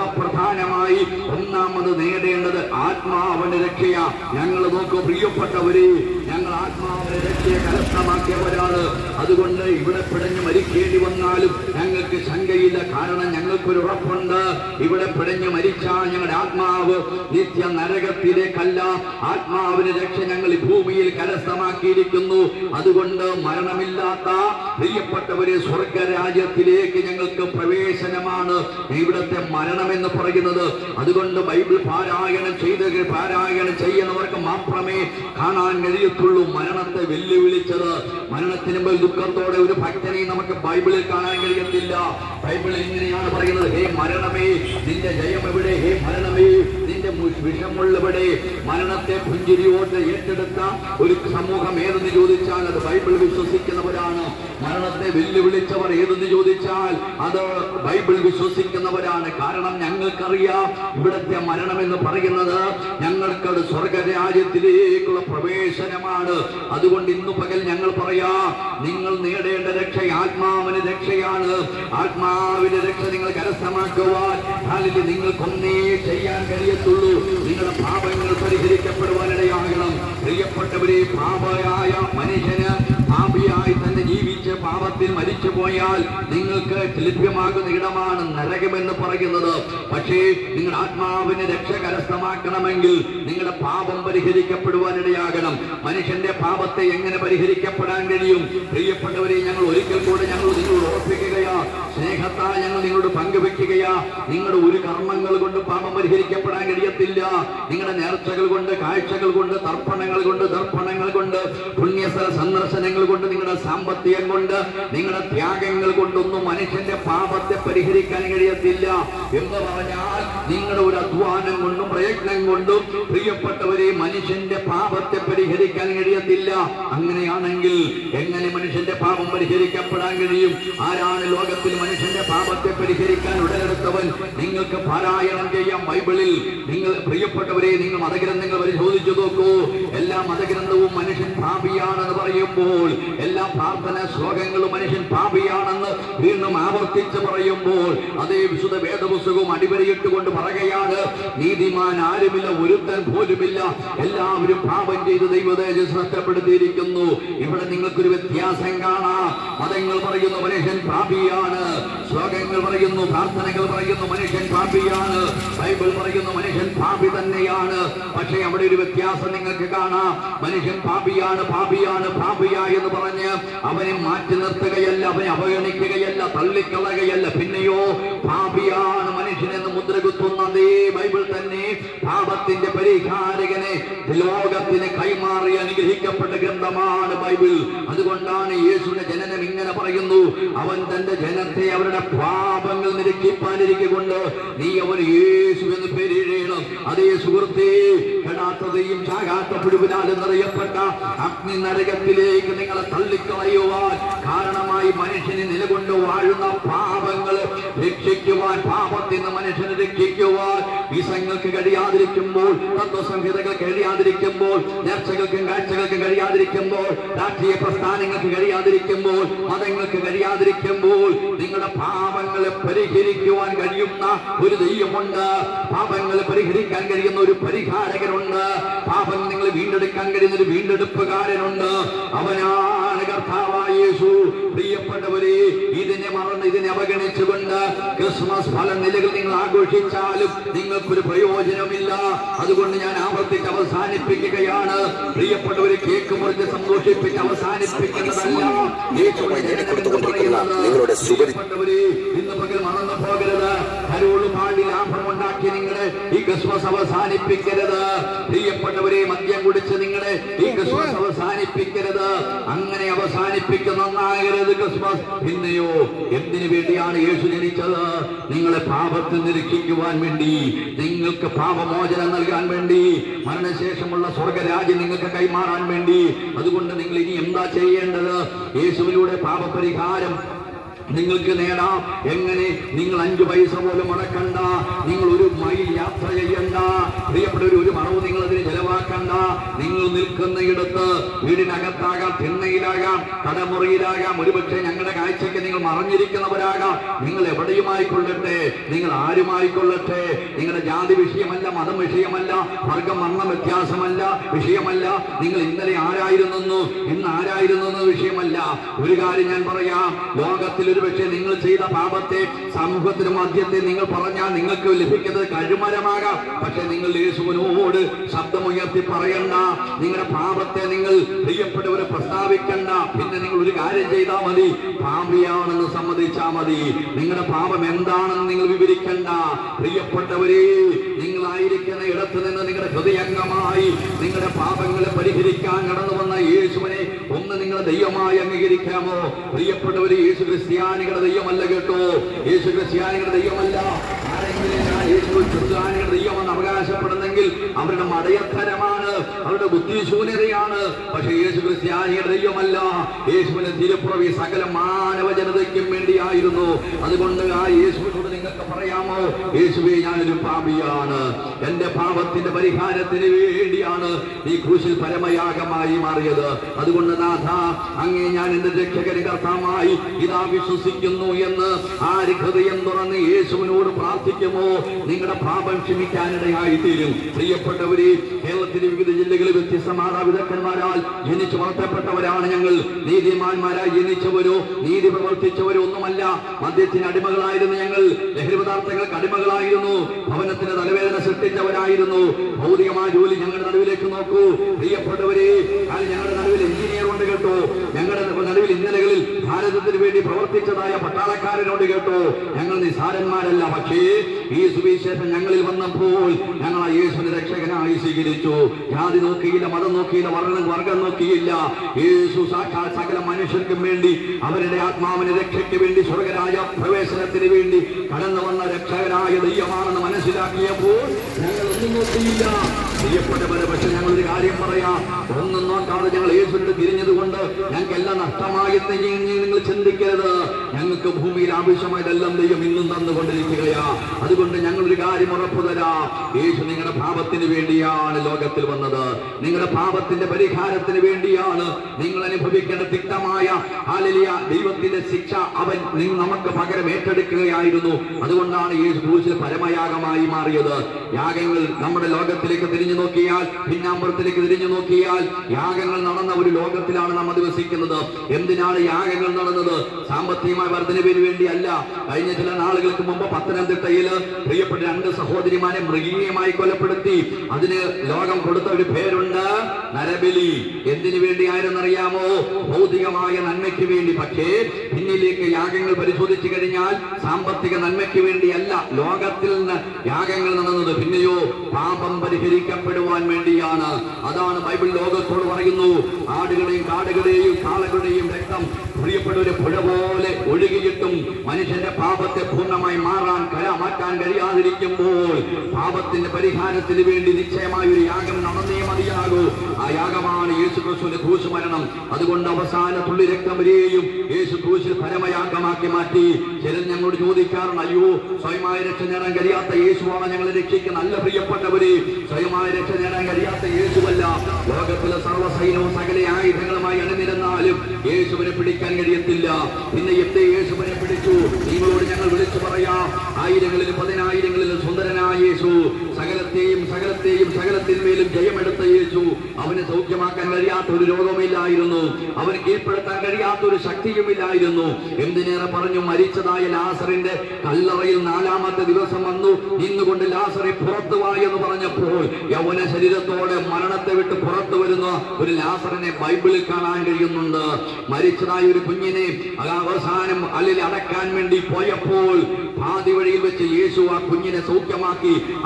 പരമപ്രധാനമായി ഒന്നാമത് നേടേണ്ടത് ആത്മാവിന്റെ രക്ഷയാ ഞങ്ങൾ നോക്കൂ പ്രിയപ്പെട്ടവരെ ഞങ്ങൾ ആത്മാവിന്റെ രക്ഷയെ കരസ്ഥമാക്കിയവരാണ് അതുകൊണ്ട് ഇവിടെ പിടഞ്ഞു മരിക്കേണ്ടി വന്നാലും ഞങ്ങൾക്ക് ശങ്കയില്ല കാരണം ഞങ്ങൾക്കൊരു ഉറപ്പുണ്ട് ഇവിടെ പിടഞ്ഞു മരിച്ചാൽ ഞങ്ങളുടെ ആത്മാവ് നിത്യ നരകത്തിലേക്കല്ല ആത്മാവിന് രക്ഷ ഞങ്ങൾ ഈ ഭൂമിയിൽ കരസ്ഥമാക്കിയിരിക്കുന്നു അതുകൊണ്ട് മരണമില്ലാത്ത പ്രിയപ്പെട്ടവരെ സ്വർഗരാജ്യത്തിലേക്ക് ഞങ്ങൾക്ക് പ്രവേശനമാണ് ഇവിടത്തെ മരണം എന്ന് പറയുന്നത് അതുകൊണ്ട് ബൈബിൾ പാരായണം ചെയ്ത് പാരായണം ചെയ്യുന്നവർക്ക് മാത്രമേ കാണാൻ കഴിയത്തുള്ളൂ മരണത്തെ വെല്ലുവിളിച്ചത് മരണത്തിന് മുമ്പിൽ ദുഃഖത്തോടെ ഒരു ഭക്തനെയും നമുക്ക് ബൈബിളിൽ കാണാൻ കഴിയത്തില്ല ബൈബിൾ ഇങ്ങനെയാണ് പറയുന്നത് ഹേ മരണമേ നിന്റെ ജയം എവിടെ ഹേ മരണമേ നിന്റെ മു- വിഷമുള്ളവിടെ മരണത്തെ പുഞ്ചിരിയോട്ട് ഏറ്റെടുത്ത ഒരു സമൂഹം ഏതെന്ന് ചോദിച്ചാൽ അത് ബൈബിൾ വിശ്വസിക്കുന്നവരാണ് മരണത്തെ വെല്ലുവിളിച്ചവർ ഏതെന്ന് ചോദിച്ചാൽ അത് ബൈബിൾ വിശ്വസിക്കുന്നവരാണ് കാരണം ഞങ്ങൾക്കറിയാം ഇവിടുത്തെ മരണം എന്ന് പറയുന്നത് ഞങ്ങൾക്കത് സ്വർഗരാജ്യത്തിലേക്കുള്ള പ്രവേശനമാണ് അതുകൊണ്ട് ഇന്നു പകൽ ഞങ്ങൾ പറയാ നിങ്ങൾ നേടേണ്ട രക്ഷ ആത്മാവിന് രക്ഷയാണ് ആത്മാവിന്റെ രക്ഷ നിങ്ങൾ കരസ്ഥമാക്കുവാൻ അല്ലെങ്കിൽ നിങ്ങൾക്കൊന്നേ ചെയ്യാൻ കഴിയത്തുള്ളൂ നിങ്ങളുടെ പാപങ്ങൾ പരിഹരിക്കപ്പെടുവാനിടയാകണം പ്രിയപ്പെട്ടവരെ പാപയായ മനുഷ്യന് പാപിയായി തന്നെ ജീവിച്ച് പാപത്തിൽ മരിച്ചു പോയാൽ നിങ്ങൾക്ക് ലഭ്യമാകുന്ന ഇടമാണ് നരകമെന്ന് പറയുന്നത് പക്ഷേ നിങ്ങളുടെ ആത്മാവിന് രക്ഷ കരസ്ഥമാക്കണമെങ്കിൽ നിങ്ങളുടെ പാപം പരിഹരിക്കപ്പെടുവാനിടയാകണം മനുഷ്യന്റെ പാപത്തെ എങ്ങനെ പരിഹരിക്കപ്പെടാൻ കഴിയും പ്രിയപ്പെട്ടവരെ ഞങ്ങൾ ഒരിക്കൽ കൂടെ ഞങ്ങൾ നിങ്ങളോട് ഓർപ്പിക്കുകയാ സ്നേഹത്താൽ ഞങ്ങൾ നിങ്ങളോട് പങ്കുവെക്കുകയാ നിങ്ങളുടെ ഒരു കർമ്മങ്ങൾ കൊണ്ട് പാപം പരിഹരിക്കപ്പെടാൻ കഴിയത്തില്ല നിങ്ങളുടെ നേർച്ചകൾ കൊണ്ട് കാഴ്ചകൾ കൊണ്ട് തർപ്പണങ്ങൾ കൊണ്ട് ദർപ്പണങ്ങൾ കൊണ്ട് പുണ്യസ്ഥല സന്ദർശനങ്ങൾ കൊണ്ട് നിങ്ങളുടെ സാമ്പത്തികം കൊണ്ട് നിങ്ങളുടെ ത്യാഗങ്ങൾ കൊണ്ടൊന്നും മനുഷ്യന്റെ പാപത്തെ പരിഹരിക്കാൻ കഴിയത്തില്ല എന്ന് പറഞ്ഞാൽ നിങ്ങളുടെ ഒരു അധ്വാനം കൊണ്ടും പ്രയത്നം കൊണ്ടും പ്രിയപ്പെട്ടവരെ മനുഷ്യന്റെ പാപത്തെ പരിഹരിക്കാൻ കഴിയത്തില്ല അങ്ങനെയാണെങ്കിൽ എങ്ങനെ മനുഷ്യന്റെ പാപം പരിഹരിക്കപ്പെടാൻ കഴിയും ആരാണ് ലോകത്തിൽ മനുഷ്യന്റെ പാപത്തെ പരിഹരിക്കാൻ ഉടലെടുത്തവൻ നിങ്ങൾക്ക് പാരായണം ചെയ്യാം ബൈബിളിൽ നിങ്ങൾ പ്രിയപ്പെട്ടവരെ നിങ്ങൾ മതഗ്രന്ഥങ്ങൾ പരിശോധിച്ചു നോക്കൂ എല്ലാ മതഗ്രന്ഥവും മനുഷ്യൻ പാപിയാണെന്ന് പറയുമ്പോൾ എല്ലാ പ്രാർത്ഥന ശ്ലോകങ്ങളും മനുഷ്യൻ പാപിയാണെന്ന് വീണ്ടും ആവർത്തിച്ച് പറയുമ്പോൾ അതേ വിശുദ്ധ വേദപുസ്തകവും അടിവരയിട്ടുകൊണ്ട് പറയുകയാണ് നീതിമാൻ ആരുമില്ല ഒരുത്തൻ പോലുമില്ല എല്ലാവരും പാപം ചെയ്ത് ദൈവതേജസ് നഷ്ടപ്പെടുത്തിയിരിക്കുന്നു ഇവിടെ നിങ്ങൾക്കൊരു വ്യത്യാസം കാണാം മതങ്ങൾ പറയുന്നു മനുഷ്യൻ പാപിയാണ് ശ്ലോകങ്ങൾ പറയുന്നു പ്രാർത്ഥനകൾ പറയുന്നു മനുഷ്യൻ പാപിയാണ് ബൈബിൾ പറയുന്നു മനുഷ്യൻ പാപി തന്നെയാണ് പക്ഷേ അവിടെ ഒരു വ്യത്യാസം നിങ്ങൾക്ക് കാണാം മനുഷ്യൻ പാപിയാണ് പാപിയാണ് പാപിയാ എന്ന് പറഞ്ഞ് അവനെ മാറ്റി നിർത്തുകയല്ല അവനെ അവഗണിക്കുകയല്ല തള്ളിക്കളയുകയല്ല പിന്നെയോ പാപിയാണ് മനുഷ്യനെന്ന് മുദ്ര കുത്തുന്ന അതേ ബൈബിൾ തന്നെ പാപത്തിന്റെ പരിഹാരകനെ ലോകത്തിന് കൈമാറി അനുഗ്രഹിക്കപ്പെട്ട ഗ്രന്ഥമാണ് ബൈബിൾ അതുകൊണ്ടാണ് യേശുവിന്റെ ജനനം ഇങ്ങനെ പറയുന്നു അവൻ തന്റെ ജനത്തെ അവരുടെ പാപങ്ങൾ നിരക്കിപ്പാനിരിക്കൊണ്ട് നീ അവൻ യേശു എന്ന് പേരിടണം അതേ സുഹൃത്തേ കെടാത്തതയും ചാകാത്ത പുഴുവിനാലും നിറയപ്പെട്ട അഗ്നി നരകത്തിലേക്ക് നിങ്ങളെ തള്ളിക്കളയുവാൻ കാരണമായി മനുഷ്യന് നിലകൊണ്ട് വാഴുന്ന പാപങ്ങളെ രക്ഷിക്കുവാൻ പാപത്തിൽ നിന്ന് മനുഷ്യനെ രക്ഷിക്കുവാൻ വിസങ്ങൾക്ക് കഴിയാതിരിക്കുമ്പോൾ തത്വസംഹിതകൾ കഴിയാതിരിക്കുമ്പോൾ നേർച്ചകൾക്കും കാഴ്ചകൾക്കും കഴിയാതിരിക്കുമ്പോൾ രാഷ്ട്രീയ പ്രസ്ഥാനങ്ങൾക്ക് കഴിയാതിരിക്കുമ്പോൾ മതങ്ങൾക്ക് കഴിയാതിരിക്കുമ്പോൾ നിങ്ങളുടെ പാപങ്ങളെ പരിഹരിക്കുവാൻ കഴിയുന്ന ഒരു ദൈവമുണ്ട് പാപങ്ങളെ പരിഹരിക്കാൻ കഴിയുന്ന ഒരു പരിഹാരകനുണ്ട് പാപം നിങ്ങൾ വീണ്ടെടുക്കാൻ കഴിയുന്ന ഒരു വീണ്ടെടുപ്പുകാരനുണ്ട് അവനാണ് കർത്താവായ യേശു പ്രിയപ്പെട്ടവരെ ഇതിനെ മറന്ന് ഇതിനെ അവഗണിച്ചുകൊണ്ട് ക്രിസ്മസ് ഫല നിലകൾ നിങ്ങൾ ആഘോഷിച്ചാലും നിങ്ങൾക്കൊരു പ്രയോജനമില്ല അതുകൊണ്ട് ഞാൻ ആവർത്തിച്ച് അവസാനിപ്പിക്കുകയാണ് പ്രിയപ്പെട്ടവരെ കേക്ക് മുറിച്ച് സന്തോഷിപ്പിച്ച് അവസാനിപ്പിക്കുന്നതല്ല യേശുവിന്റെ ജനനം എന്ന് പറയുന്നത് നിങ്ങളുടെ സുപരി പ്രിയപ്പെട്ടവരെ, ഇന്ന് പകൽ മറന്നു പോകരുത് കരോള് പാടി ലാഭമുണ്ടാക്കി നിങ്ങളെ ഈ ക്രിസ്മസ് അവസാനിപ്പിക്കരുത് പ്രിയപ്പെട്ടവരെ മദ്യം കുടിച്ച് നിങ്ങളെ ഈ ക്രിസ്മസ് അവസാനിപ്പിക്കരുത് അങ്ങനെ അവസാനിപ്പിക്കുന്ന ഒന്നാകരുത് ക്രിസ്മസ് പിന്നെയോ എന്തിനു വേണ്ടിയാണ് യേശു ജനിച്ചത് നിങ്ങളെ പാപത്തിൽ നിന്ന് രക്ഷിക്കുവാൻ വേണ്ടി നിങ്ങൾക്ക് പാപമോചനം നൽകാൻ വേണ്ടി മരണശേഷമുള്ള സ്വർഗരാജ്യം നിങ്ങൾക്ക് കൈമാറാൻ വേണ്ടി അതുകൊണ്ട് നിങ്ങൾ ഇനി എന്താ ചെയ്യേണ്ടത് യേശുവിലൂടെ പാപപരിഹാരം നിങ്ങൾക്ക് നേടാം എങ്ങനെ നിങ്ങൾ അഞ്ചു പൈസ പോലും മുടക്കണ്ട നിങ്ങൾ ഒരു ഒരു മൈൽ യാത്ര ചെയ്യണ്ട പ്രിയപ്പെട്ടവർ ഒരു മണവും നിങ്ങൾ അതിന് ചെലവാക്കണ്ട നിങ്ങൾ നിൽക്കുന്ന ഇടത്ത് വീടിനകത്താകാം തിണ്ണയിലാകാം കടമുറിയിലാകാം ഒരുപക്ഷെ ഞങ്ങളുടെ കാഴ്ചയ്ക്ക് നിങ്ങൾ മറഞ്ഞിരിക്കുന്നവരാകാം നിങ്ങൾ എവിടെയുമായിക്കൊള്ളട്ടെ നിങ്ങൾ ആരുമായിക്കൊള്ളട്ടെ നിങ്ങളുടെ ജാതി വിഷയമല്ല മതം വിഷയമല്ല വർഗം വർണ്ണം വ്യത്യാസമല്ല വിഷയമല്ല നിങ്ങൾ ഇന്നലെ ആരായിരുന്നു ഇന്ന് ആരായിരുന്നു എന്നത് വിഷയമല്ല ഒരു കാര്യം ഞാൻ പറയാം ലോകത്തിൽ ഒരു പക്ഷേ നിങ്ങൾ ചെയ്ത പാപത്തെ സമൂഹത്തിന് മധ്യത്തെ നിങ്ങൾ പറഞ്ഞാൽ നിങ്ങൾക്ക് ലഭിക്കുന്നത് കഴുമരമാകാം പക്ഷെ നിങ്ങൾ യേശുവിനോട് ശബ്ദമുയർത്തി പറയണ്ട നിങ്ങളുടെ പാപത്തെ നിങ്ങൾ പ്രിയപ്പെട്ടവരെ പ്രസ്താവിക്കണ്ട പിന്നെ നിങ്ങൾ ഒരു കാര്യം ചെയ്താൽ മതി പാപിയാണെന്ന് സമ്മതിച്ചാൽ മതി നിങ്ങളുടെ പാപം എന്താണെന്ന് നിങ്ങൾ വിവരിക്കണ്ട പ്രിയപ്പെട്ടവരെ നിങ്ങളായിരിക്കുന്ന ഇടത്ത് നിന്ന് നിങ്ങളുടെ ഹൃദയംഗമായി നിങ്ങളുടെ പാപങ്ങളെ പരിഹരിക്കാൻ കടന്നു വന്ന യേശുവിനെ ഒന്ന് നിങ്ങളെ ദൈവമായി അംഗീകരിക്കാമോ പ്രിയപ്പെട്ടവര് യേശു ക്രിസ്ത്യാനികളുടെ ദൈവമല്ല കേട്ടോ യേശു ക്രിസ്ത്യാനികളുടെ ദൈവമല്ല ആരെങ്കിലും ഞാൻ യേശു ക്രിസ്ത്യാനികളുടെ ദൈവമെന്ന് അവകാശപ്പെടുന്നെങ്കിൽ അവരുടെ മടയത്തരമാണ് അവരുടെ ബുദ്ധിശൂന്യതയാണ് പക്ഷെ യേശു ക്രിസ്ത്യാനിയുടെ ദൈവമല്ല യേശുവിന്റെ തിരുപ്പുറവി സകല മാനവ ജനതയ്ക്കും വേണ്ടിയായിരുന്നു അതുകൊണ്ട് ആ യേശുവിനോട് നിങ്ങൾക്ക് പറയാമോ യേശുവെ ഞാനൊരു പാപിയാണ് എന്റെ പാപത്തിന്റെ പരിഹാരത്തിന് വേണ്ടിയാണ് ഈ ക്രൂശിൽ പരമയാഗമായി മാറിയത് അതുകൊണ്ട് നാഥ അങ്ങേ ഞാൻ എന്റെ രക്ഷകരി കർത്താമായി ഇതാ വിശ്വസിക്കുന്നു എന്ന് ആര് ഹൃദയം തുറന്ന് യേശുവിനോട് പ്രാർത്ഥിക്കുമോ നിങ്ങളുടെ പാപം ക്ഷമിക്കാനിടയായി തീരും പ്രിയപ്പെട്ടവരെ കേരളത്തിലെ വിവിധ ജില്ലകളിൽ വ്യത്യസ്ത മാതാപിതാക്കന്മാരാൽ ജനിച്ചു വളർത്തപ്പെട്ടവരാണ് ഞങ്ങൾ നീതിമാന്മാരായി ജനിച്ചവരോ നീതി പ്രവർത്തിച്ചവരോ ഒന്നുമല്ല മദ്യത്തിന് അടിമകളായിരുന്നു ഞങ്ങൾ ലഹരി പദാർത്ഥങ്ങൾക്ക് അടിമകളായിരുന്നു ഭവനത്തിന് തലവേദന സൃഷ്ടിച്ചവരായിരുന്നു ഭൗതികമായ ജോലി ഞങ്ങളുടെ നടുവിലേക്ക് നോക്കൂ പ്രിയപ്പെട്ടവരെ അത് ഞങ്ങളുടെ നടുവിൽ എഞ്ചിനീയർ ഉണ്ട് കേട്ടോ ഞങ്ങളുടെ നടുവിൽ ഇന്നലകളിൽ ഭാരതത്തിന് വേണ്ടി പ്രവർത്തിച്ചതായ പട്ടാളക്കാരനോട് കേട്ടോ ഞങ്ങൾ നിസാരന്മാരല്ല പക്ഷേ ഈ സുവിശേഷം ഞങ്ങളിൽ വന്നപ്പോൾ ഞങ്ങൾ ആ യേശുവിനെ രക്ഷകനായി സ്വീകരിച്ചു ജാതി നോക്കിയില്ല മതം നോക്കിയില്ല വർണ്ണം വർഗം നോക്കിയില്ല യേശു സാക്ഷാൽ സകല മനുഷ്യർക്കും വേണ്ടി അവരുടെ ആത്മാവിന് രക്ഷയ്ക്ക് വേണ്ടി സ്വർഗരാജ പ്രവേശനത്തിന് വേണ്ടി കടന്നു വന്ന രക്ഷകനായ ദൈവമാണെന്ന് മനസ്സിലാക്കിയപ്പോൾ ഞങ്ങൾ ഒന്നും നോക്കിയില്ല പ്രിയപ്പെട്ടവരെ പക്ഷെ ഞങ്ങൾ ഒരു കാര്യം പറയാം ഒന്നും നോക്കാതെ ഞങ്ങൾ യേശുവിന്റെ തിരിഞ്ഞതുകൊണ്ട് ഞങ്ങൾക്ക് എല്ലാം നഷ്ടമായെന്ന് ഇനി നിങ്ങൾ ചിന്തിക്കരുത് ഞങ്ങൾക്ക് ഭൂമിയിൽ ആവശ്യമായതെല്ലാം ദൈവം ഇന്നും തന്നുകൊണ്ടിരിക്കുകയാ അതുകൊണ്ട് ഞങ്ങൾ ഒരു കാര്യം ഉറപ്പു തരാം യേശു നിങ്ങളുടെ പാപത്തിന് വേണ്ടിയാണ് ലോകത്തിൽ വന്നത് നിങ്ങളുടെ പാപത്തിന്റെ പരിഹാരത്തിന് വേണ്ടിയാണ് നിങ്ങൾ അനുഭവിക്കേണ്ട തിക്തമായ ഹാലലിയ ദൈവത്തിന്റെ ശിക്ഷ അവൻ നിങ്ങൾ നമുക്ക് പകരം ഏറ്റെടുക്കുകയായിരുന്നു അതുകൊണ്ടാണ് യേശു ക്രൂശിൽ പരമയാഗമായി മാറിയത് യാഗങ്ങൾ നമ്മുടെ ലോകത്തിലേക്ക് തിരിഞ്ഞു നോക്കിയാൽ പിന്നാമ്പുറത്തിലേക്ക് തിരിഞ്ഞു നോക്കിയാൽ യാഗങ്ങൾ നടന്ന ഒരു ലോകത്തിലാണ് നാം അധിവസിക്കുന്നത് എന്തിനാണ് യാഗങ്ങൾ നടന്നത് സാമ്പത്തികമായ വർധനവിന് വേണ്ടിയല്ല കഴിഞ്ഞ ചില നാളുകൾക്ക് മുമ്പ് പത്തനംതിട്ടയില് പ്രിയപ്പെട്ട രണ്ട് സഹോദരിമാരെ മൃഗീയമായി കൊലപ്പെടുത്തി അതിന് ലോകം കൊടുത്ത ഒരു പേരുണ്ട് നരബലി എന്തിനു വേണ്ടിയായിരുന്നറിയാമോ ഭൗതികമായ നന്മയ്ക്ക് വേണ്ടി പക്ഷേ പിന്നിലേക്ക് യാഗങ്ങൾ പരിശോധിച്ചു കഴിഞ്ഞാൽ സാമ്പത്തിക നന്മയ്ക്ക് വേണ്ടിയല്ല ലോകത്തിൽ നിന്ന് യാഗങ്ങൾ നടന്നത് പിന്നെയോ പാപം പരിഹരിക്കപ്പെടുവാൻ വേണ്ടിയാണ് അതാണ് ബൈബിൾ ലോകത്തോട് പറയുന്നു ആടുകളെയും കാടുകളെയും കാളകളുടെയും രക്തം പ്രിയപ്പെട്ടവരെ പുഴ പോലെ ഒഴുകിയിട്ടും മനുഷ്യന്റെ പാപത്തെ പൂർണ്ണമായി മാറാൻ കര മാറ്റാൻ കഴിയാതിരിക്കുമ്പോൾ പാപത്തിന്റെ പരിഹാരത്തിന് വേണ്ടി നിശ്ചയമായ ഒരു യാഗം നടന്നേ മതിയാകൂ ആ യാഗമാണ് യേശു ക്രിസ്തുവിന്റെ ക്രൂശ് മരണം അതുകൊണ്ട് അവസാന തുള്ളി രക്തം വരെയും യേശു ക്രൂശിൽ പരമയാഗമാക്കി മാറ്റി ചിലർ ഞങ്ങളോട് ചോദിക്കാറുണ്ട് അയ്യോ സ്വയമായ രക്ഷ നേടാൻ കഴിയാത്ത യേശുവാണ് ഞങ്ങളെ രക്ഷിക്കുന്ന നല്ല പ്രിയപ്പെട്ടവരെ സ്വയമായ രക്ഷ നേടാൻ കഴിയാത്ത യേശുവല്ല ലോകത്തിലെ സർവ്വസൈന്യവും സകല ആയുധങ്ങളുമായി അണിനിരുന്നാലും യേശുവിനെ പിടിക്കാൻ കഴിയത്തില്ല പിന്നെ എന്തേ യേശുവിനെ പിടിച്ചു നിങ്ങളോട് ഞങ്ങൾ വിളിച്ചു പറയാം ആയിരങ്ങളിലും പതിനായിരങ്ങളിലും സുന്ദരനായ യേശു സകലത്തെയും സകലത്തെയും സകലത്തിന്മേലും ജയമെടുത്ത യേശു അവന് സൗഖ്യമാക്കാൻ കഴിയാത്ത ഒരു രോഗമില്ലായിരുന്നു അവന് കീഴ്പ്പെടുത്താൻ കഴിയാത്ത ഒരു ശക്തിയുമില്ലായിരുന്നു എന്തിനേറെ പറഞ്ഞു മരിച്ചതായ ലാസറിന്റെ കല്ലറയിൽ നാലാമത്തെ ദിവസം വന്നു നിന്നുകൊണ്ട് ലാസറെ പുറത്തു വാ എന്ന് പറഞ്ഞപ്പോൾ യൗവന ശരീരത്തോടെ മരണത്തെ വിട്ട് പുറത്തു വരുന്ന ഒരു ലാസറിനെ ബൈബിളിൽ കാണാൻ കഴിയുന്നുണ്ട് മരിച്ചതായ ഒരു കുഞ്ഞിനെ അവസാനം അല്ലെങ്കിൽ അടക്കാൻ വേണ്ടി പോയപ്പോൾ പാതി വഴിയിൽ വെച്ച് യേശു ആ കുഞ്ഞിനെ സൗഖ്യമാക്കി അമ്മയ്ക്ക്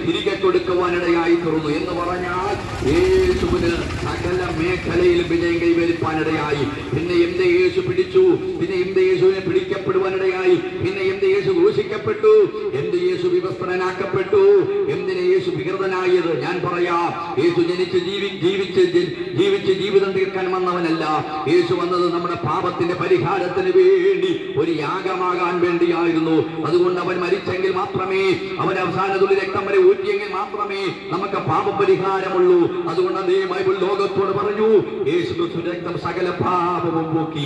തിരികെ കൊടുക്കുവാനിടയായി തീർന്നു എന്ന് പറഞ്ഞാൽ യേശുവിന് സകല മേഖലയിലും വിജയം കൈവരിപ്പാനിടയായി പിന്നെ എന്റെ യേശു പിടിച്ചു പിന്നെ എന്റെ യേശുവിനെ പിടിക്കപ്പെടുവാനിടയായി പിന്നെ എന്റെ യേശു ക്രൂശിക്കപ്പെട്ടു എന്റെ യേശു വിവസ്ത്രനാക്കപ്പെട്ടു എന്തിന് യേശു വികൃതനായത് ഞാൻ പറയാം യേശു ജനിച്ച് ജീവി ജീവിച്ച് ജ- ജീവിച്ച് ജീവിതം തീർക്കാൻ വന്നവനല്ല യേശു വന്നത് നമ്മുടെ പാപത്തിന്റെ പരിഹാരത്തിന് വേണ്ടി ഒരു യാഗമാകാൻ വേണ്ടിയായിരുന്നു അതുകൊണ്ട് അവൻ മരിച്ചെങ്കിൽ മാത്രമേ അവൻ അവസാനത്തുള്ളി രക്തം വരെ ഊറ്റിയെങ്കിൽ മാത്രമേ നമുക്ക് പാപപരിഹാരമുള്ളൂ അതുകൊണ്ട് അതേ ബൈബിൾ ലോകത്തോട് പറഞ്ഞു യേശു ക്രിസ്തു രക്തം സകല പാപവും പോക്കി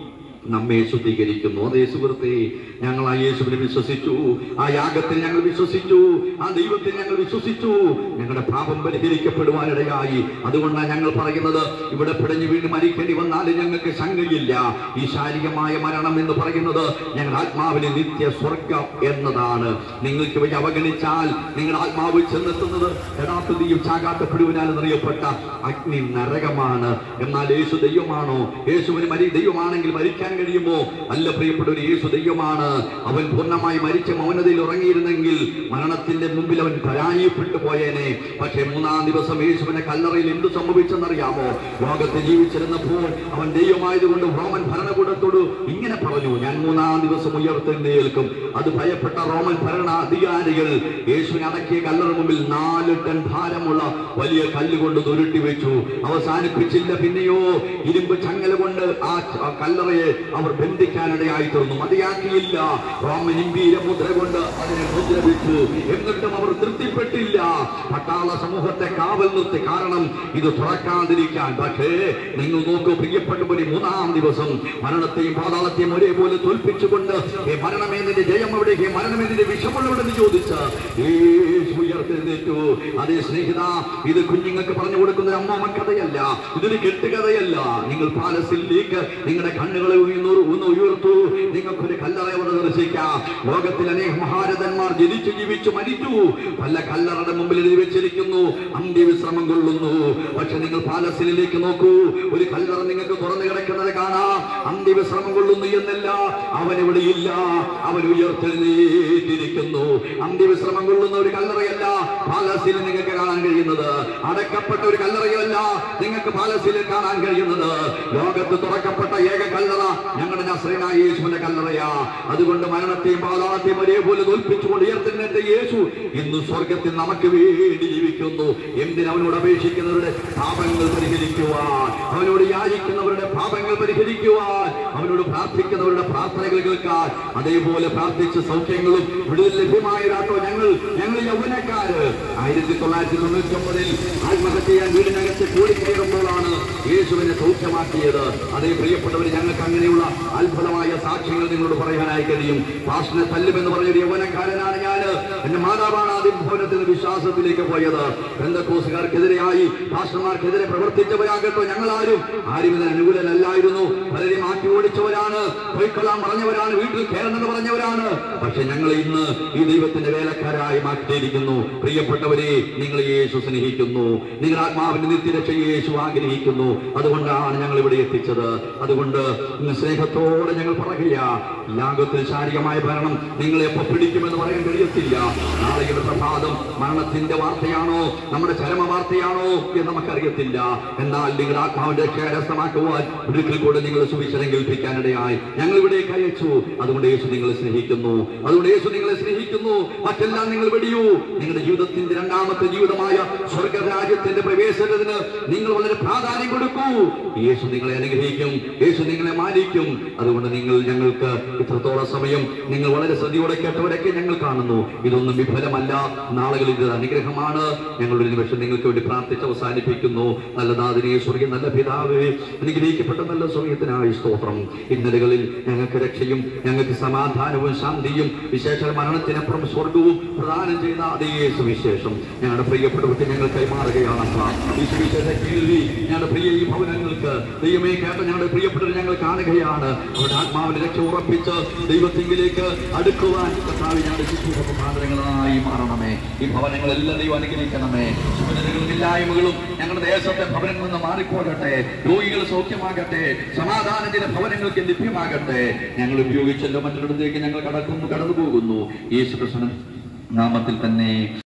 നമ്മെ ശുദ്ധീകരിക്കുന്നു അതേ സുഹൃത്തെ ഞങ്ങൾ ആ യേശുവിനെ വിശ്വസിച്ചു ആ യാഗത്തിൽ ഞങ്ങൾ വിശ്വസിച്ചു ആ ദൈവത്തിൽ ഞങ്ങൾ വിശ്വസിച്ചു ഞങ്ങളുടെ പാപം പരിഹരിക്കപ്പെടുവാനിടയായി അതുകൊണ്ടാണ് ഞങ്ങൾ പറയുന്നത് ഇവിടെ പിടഞ്ഞു വീണ് മരിക്കേണ്ടി വന്നാലും ഞങ്ങൾക്ക് ശങ്കയില്ല ഈ ശാരീരികമായ മരണം എന്ന് പറയുന്നത് ഞങ്ങളുടെ ആത്മാവിന് നിത്യ സ്വർഗം എന്നതാണ് നിങ്ങൾക്ക് ഇവയെ അവഗണിച്ചാൽ നിങ്ങളുടെ ആത്മാവ് ചെന്നെത്തുന്നത് യഥാർത്ഥതയും ചാകാത്തപ്പെടുവിനാൽ അറിയപ്പെട്ട അഗ്നി നരകമാണ് എന്നാൽ യേശു ദൈവമാണോ യേശുവിന് മരി ദൈവമാണെങ്കിൽ മരിക്കാൻ കഴിയുമോ അല്ല പ്രിയപ്പെട്ട ഒരു യേശു ദൈവമാണ് അവൻ പൂർണ്ണമായി മരിച്ച മൗനതയിൽ ഉറങ്ങിയിരുന്നെങ്കിൽ മരണത്തിന്റെ മുമ്പിൽ അവൻ പരാജയപ്പെട്ടു പോയേനെ പക്ഷേ മൂന്നാം ദിവസം യേശുവിന്റെ കല്ലറയിൽ എന്ത് സംഭവിച്ചെന്നറിയാമോ ലോകത്ത് ജീവിച്ചിരുന്നപ്പോൾ അവൻ ദൈവമായതുകൊണ്ട് റോമൻ ഭരണകൂടത്തോട് ഇങ്ങനെ പറഞ്ഞു ഞാൻ മൂന്നാം ദിവസം ഉയർത്തെഴുന്നേൽക്കും അത് ഭയപ്പെട്ട റോമൻ ഭരണാധികാരികൾ യേശുവിനെ അടക്കിയ കല്ലറ മുമ്പിൽ നാല് ടൺ ഭാരമുള്ള വലിയ കല്ലുകൊണ്ട് തുരുട്ടി വെച്ചു അവസാനിപ്പിച്ചില്ല പിന്നെയോ ഇരുമ്പ് ചങ്ങല കൊണ്ട് ആ ച- ആ കല്ലറയെ അവർ ബന്ധിക്കാനിടയായി തീർന്നു മതിയാക്കിയില്ല റോമൻ ഇമ്പീര മുദ്ര കൊണ്ട് അതിനെ മുദ്ര വെച്ചു എന്നിട്ടും അവർ തൃപ്തിപ്പെട്ടില്ല പട്ടാള സമൂഹത്തെ കാവൽ നിർത്തി കാരണം ഇത് തുറക്കാതിരിക്കാൻ പക്ഷേ നിങ്ങൾ നോക്കൂ പ്രിയപ്പെട്ടവരെ മൂന്നാം ദിവസം മരണത്തെയും പാതാളത്തെയും ഒരേപോലെ തോൽപ്പിച്ചുകൊണ്ട് ഹേ മരണമേ നിന്റെ ജയം എവിടെ ഹേ മരണമേ നിന്റെ വിഷമുള്ളവിടെന്ന് ചോദിച്ച് യേശു ഉയർത്തെഴുന്നേറ്റു അതേ സ്നേഹിത ഇത് കുഞ്ഞുങ്ങൾക്ക് പറഞ്ഞു കൊടുക്കുന്ന ഒരു അമ്മാമൻ കഥയല്ല ഇതൊരു കെട്ടുകഥയല്ല നിങ്ങൾ പാലസിലേക്ക് നിങ്ങളുടെ കണ്ണുകളെ ഉയർന്നു ഒന്ന് ഉയർത്തു നിങ്ങൾക്കൊരു കല്ലറ അവിടെ ദർശിക്കാം ലോകത്തിൽ അനേക മഹാരഥന്മാർ ജനിച്ചു ജീവിച്ചു മരിച്ചു പല കല്ലറയുടെ മുമ്പിൽ എഴുതി വെച്ചിരിക്കുന്നു അന്ത്യവിശ്രമം കൊള്ളുന്നു പക്ഷെ നിങ്ങൾ പാലസിലേക്ക് നോക്കൂ ഒരു കല്ലറ നിങ്ങൾക്ക് തുറന്നു കിടക്കുന്നത് കാണാം അന്ത്യവിശ്രമം കൊള്ളുന്നു എന്നല്ല അവൻ ഇവിടെ ഇല്ല അവൻ ഉയർത്തെഴുന്നേറ്റിരിക്കുന്നു അന്ത്യവിശ്രമം കൊള്ളുന്ന ഒരു കല്ലറയല്ല പാലസിൽ നിങ്ങൾക്ക് കാണാൻ കഴിയുന്നത് അടക്കപ്പെട്ട ഒരു കല്ലറയല്ല നിങ്ങൾക്ക് പാലസിൽ കാണാൻ കഴിയുന്നത് ലോകത്ത് തുറക്കപ്പെട്ട ഏക കല്ലറ ഞങ്ങളുടെ നസ്രനായ യേശുവിന്റെ കല്ലറയാ അതുകൊണ്ട് മരണത്തെയും പാതാളത്തെയും ഒരേപോലെ തോൽപ്പിച്ചുകൊണ്ട് ഉയർത്തുന്നേറ്റ യേശു ഇന്ന് സ്വർഗത്തിൽ നമുക്ക് വേണ്ടി ജീവിക്കുന്നു എന്തിന് അവനോട് അപേക്ഷിക്കുന്നവരുടെ പാപങ്ങൾ പരിഹരിക്കുവാൻ അവനോട് യാചിക്കുന്നവരുടെ പാപങ്ങൾ പരിഹരിക്കുവാൻ അവനോട് പ്രാർത്ഥിക്കുന്നവരുടെ പ്രാർത്ഥനകൾ കേൾക്കാൻ അതേപോലെ പ്രാർത്ഥിച്ച സൗഖ്യങ്ങളും വിടുതൽ ലഭ്യമായതാട്ടോ ഞങ്ങൾ ഞങ്ങൾ യൗവനക്കാര് ആയിരത്തി തൊള്ളായിരത്തി തൊണ്ണൂറ്റി ഒമ്പതിൽ ആത്മഹത്യ ചെയ്യാൻ വീടിനകത്ത് കൂടിക്കയറുമ്പോഴാണ് യേശുവിനെ സൗഖ്യമാക്കിയത് അതേ പ്രിയപ്പെട്ടവർ ഞങ്ങൾക്ക് അങ്ങനെയുള്ള അത്ഭുതമായ സാക്ഷ്യങ്ങൾ നിങ്ങളോട് പറയാനായി കഴിയും പാഷനെ തല്ലുമെന്ന് പറഞ്ഞൊരു യൗവനക്കാരനാണ് ഞാൻ എന്റെ മാതാവാണ് ആദ്യം ഭവനത്തിൽ നിന്ന് വിശ്വാസത്തിലേക്ക് പോയത് ബന്ധക്കോസുകാർക്കെതിരെയായി പാഷന്മാർക്കെതിരെ പ്രവർത്തിച്ചവരാകട്ടോ ഞങ്ങൾ ആരും ആരും ഇതിന് അനുകൂലനല്ലായിരുന്നു പലരെയും മാറ്റി ഓടിച്ചവരാണ് പോയിക്കൊള്ളാൻ പറഞ്ഞവരാണ് വീട്ടിൽ കയറുന്നത് പറഞ്ഞവരാണ് പക്ഷെ ഞങ്ങൾ ഇന്ന് ഈ ദൈവത്തിന്റെ വേലക്കാരായി മാറ്റിയിരിക്കുന്നു പ്രിയപ്പെട്ടവരെ നിങ്ങൾ യേശു സ്നേഹിക്കുന്നു നിങ്ങൾ ആത്മാവിന്റെ നിത്യരക്ഷ യേശു ആഗ്രഹിക്കുന്നു അതുകൊണ്ടാണ് ഞങ്ങൾ ഇവിടെ എത്തിച്ചത് അതുകൊണ്ട് ഇന്ന് സ്നേഹത്തോടെ ഞങ്ങൾ പറയുക യാഗത്തിൽ ശാരീരികമായ ഭരണം നിങ്ങളെ എപ്പോ പിടിക്കുമെന്ന് പറയാൻ കഴിയത്തില്ല നാളെയുടെ പ്രഭാതം മരണത്തിന്റെ വാർത്തയാണോ നമ്മുടെ ചരമ വാർത്തയാണോ എന്ന് നമുക്കറിയത്തില്ല എന്നാൽ നിങ്ങളുടെ ആത്മാവിന്റെ രക്ഷകരസ്ഥമാക്കുവാൻ ഒരിക്കൽ കൂടെ നിങ്ങൾ സുവിശേഷം കേൾപ്പിക്കാനിടയായി ഞങ്ങൾ ഇവിടേക്ക് അയച്ചു അതുകൊണ്ട് യേശു നിങ്ങളെ സ്നേഹിക്കുന്നു അതുകൊണ്ട് യേശു നിങ്ങളെ സ്നേഹിക്കുന്നു മറ്റെല്ലാം നിങ്ങൾ വെടിയൂ നിങ്ങളുടെ ജീവിതത്തിന്റെ രണ്ടാമത്തെ ജീവിതമായ സ്വർഗരാജ്യത്തിന്റെ പ്രവേശനത്തിന് നിങ്ങൾ വളരെ പ്രാധാന്യം കൊടുക്കൂ യേശു നിങ്ങളെ അനുഗ്രഹിക്കും യേശു നിങ്ങളെ മാനിക്കും അതുകൊണ്ട് നിങ്ങൾ ഞങ്ങൾക്ക് ഇത്രത്തോളം സമയം നിങ്ങൾ വളരെ ശ്രദ്ധയോടെ കേട്ടവരൊക്കെ ഞങ്ങൾ കാണുന്നു ഇതൊന്നും വിഫലമല്ല നാളുകളിൽ ഇത് അനുഗ്രഹമാണ് ഞങ്ങളൊരു നിമിഷം നിങ്ങൾക്ക് വേണ്ടി പ്രാർത്ഥിച്ച് അവസാനിപ്പിക്കുന്നു നല്ല നാഥനെ സ്വർഗം നല്ല പിതാവേ അനുഗ്രഹിക്കപ്പെട്ട നല്ല സ്വർഗത്തിനായി സ്തോത്രം ഇന്നലകളിൽ ഞങ്ങൾക്ക് രക്ഷയും ഞങ്ങൾക്ക് സമാധാനവും ശാന്തിയും വിശേഷ മരണത്തിനപ്പുറം സ്വർഗവും പ്രദാനം ചെയ്ത അതേ സുവിശേഷം ഞങ്ങളുടെ പ്രിയപ്പെട്ടവർക്ക് ഞങ്ങൾ കൈമാറുകയാണപ്പ ഈ സുവിശേഷ കേൾവി ഞങ്ങളുടെ പ്രിയ ഈ ഭവനങ്ങൾക്ക് ദൈവമേ കേട്ട ഞങ്ങളുടെ പ്രിയപ്പെട്ടവർ ഞങ്ങൾ കാണുകയാണ് അവരുടെ ആത്മാവിന്റെ രക്ഷ ഉറപ്പിച്ച് ദൈവത്തിങ്കിലേക്ക് അടുക്കുവാൻ കർത്താവ് ഞങ്ങളുടെ ശിശുഭ പ്രഭാതങ്ങളായി മാറണമേ ഈ ഭവനങ്ങളെല്ലാം ദൈവം അനുഗ്രഹിക്കണമേ സുഖനിലകളും ഇല്ലായ്മകളും ഞങ്ങളുടെ ദേശത്തെ ഭവനങ്ങളിൽ നിന്ന് മാറിപ്പോകട്ടെ രോഗികൾ സൗഖ്യമാകട്ടെ സമാധാനത്തിന്റെ ഭവനങ്ങൾക്ക് ലഭ്യമാകട്ടെ ഞങ്ങൾ ഉപയോഗിച്ചല്ലോ മറ്റൊരിടത്തേക്ക് ഞങ്ങൾ കടക്കുന്നു കടന്നു പോകുന്നു യേശു കൃഷ്ണൻ നാമത്തിൽ തന്നെ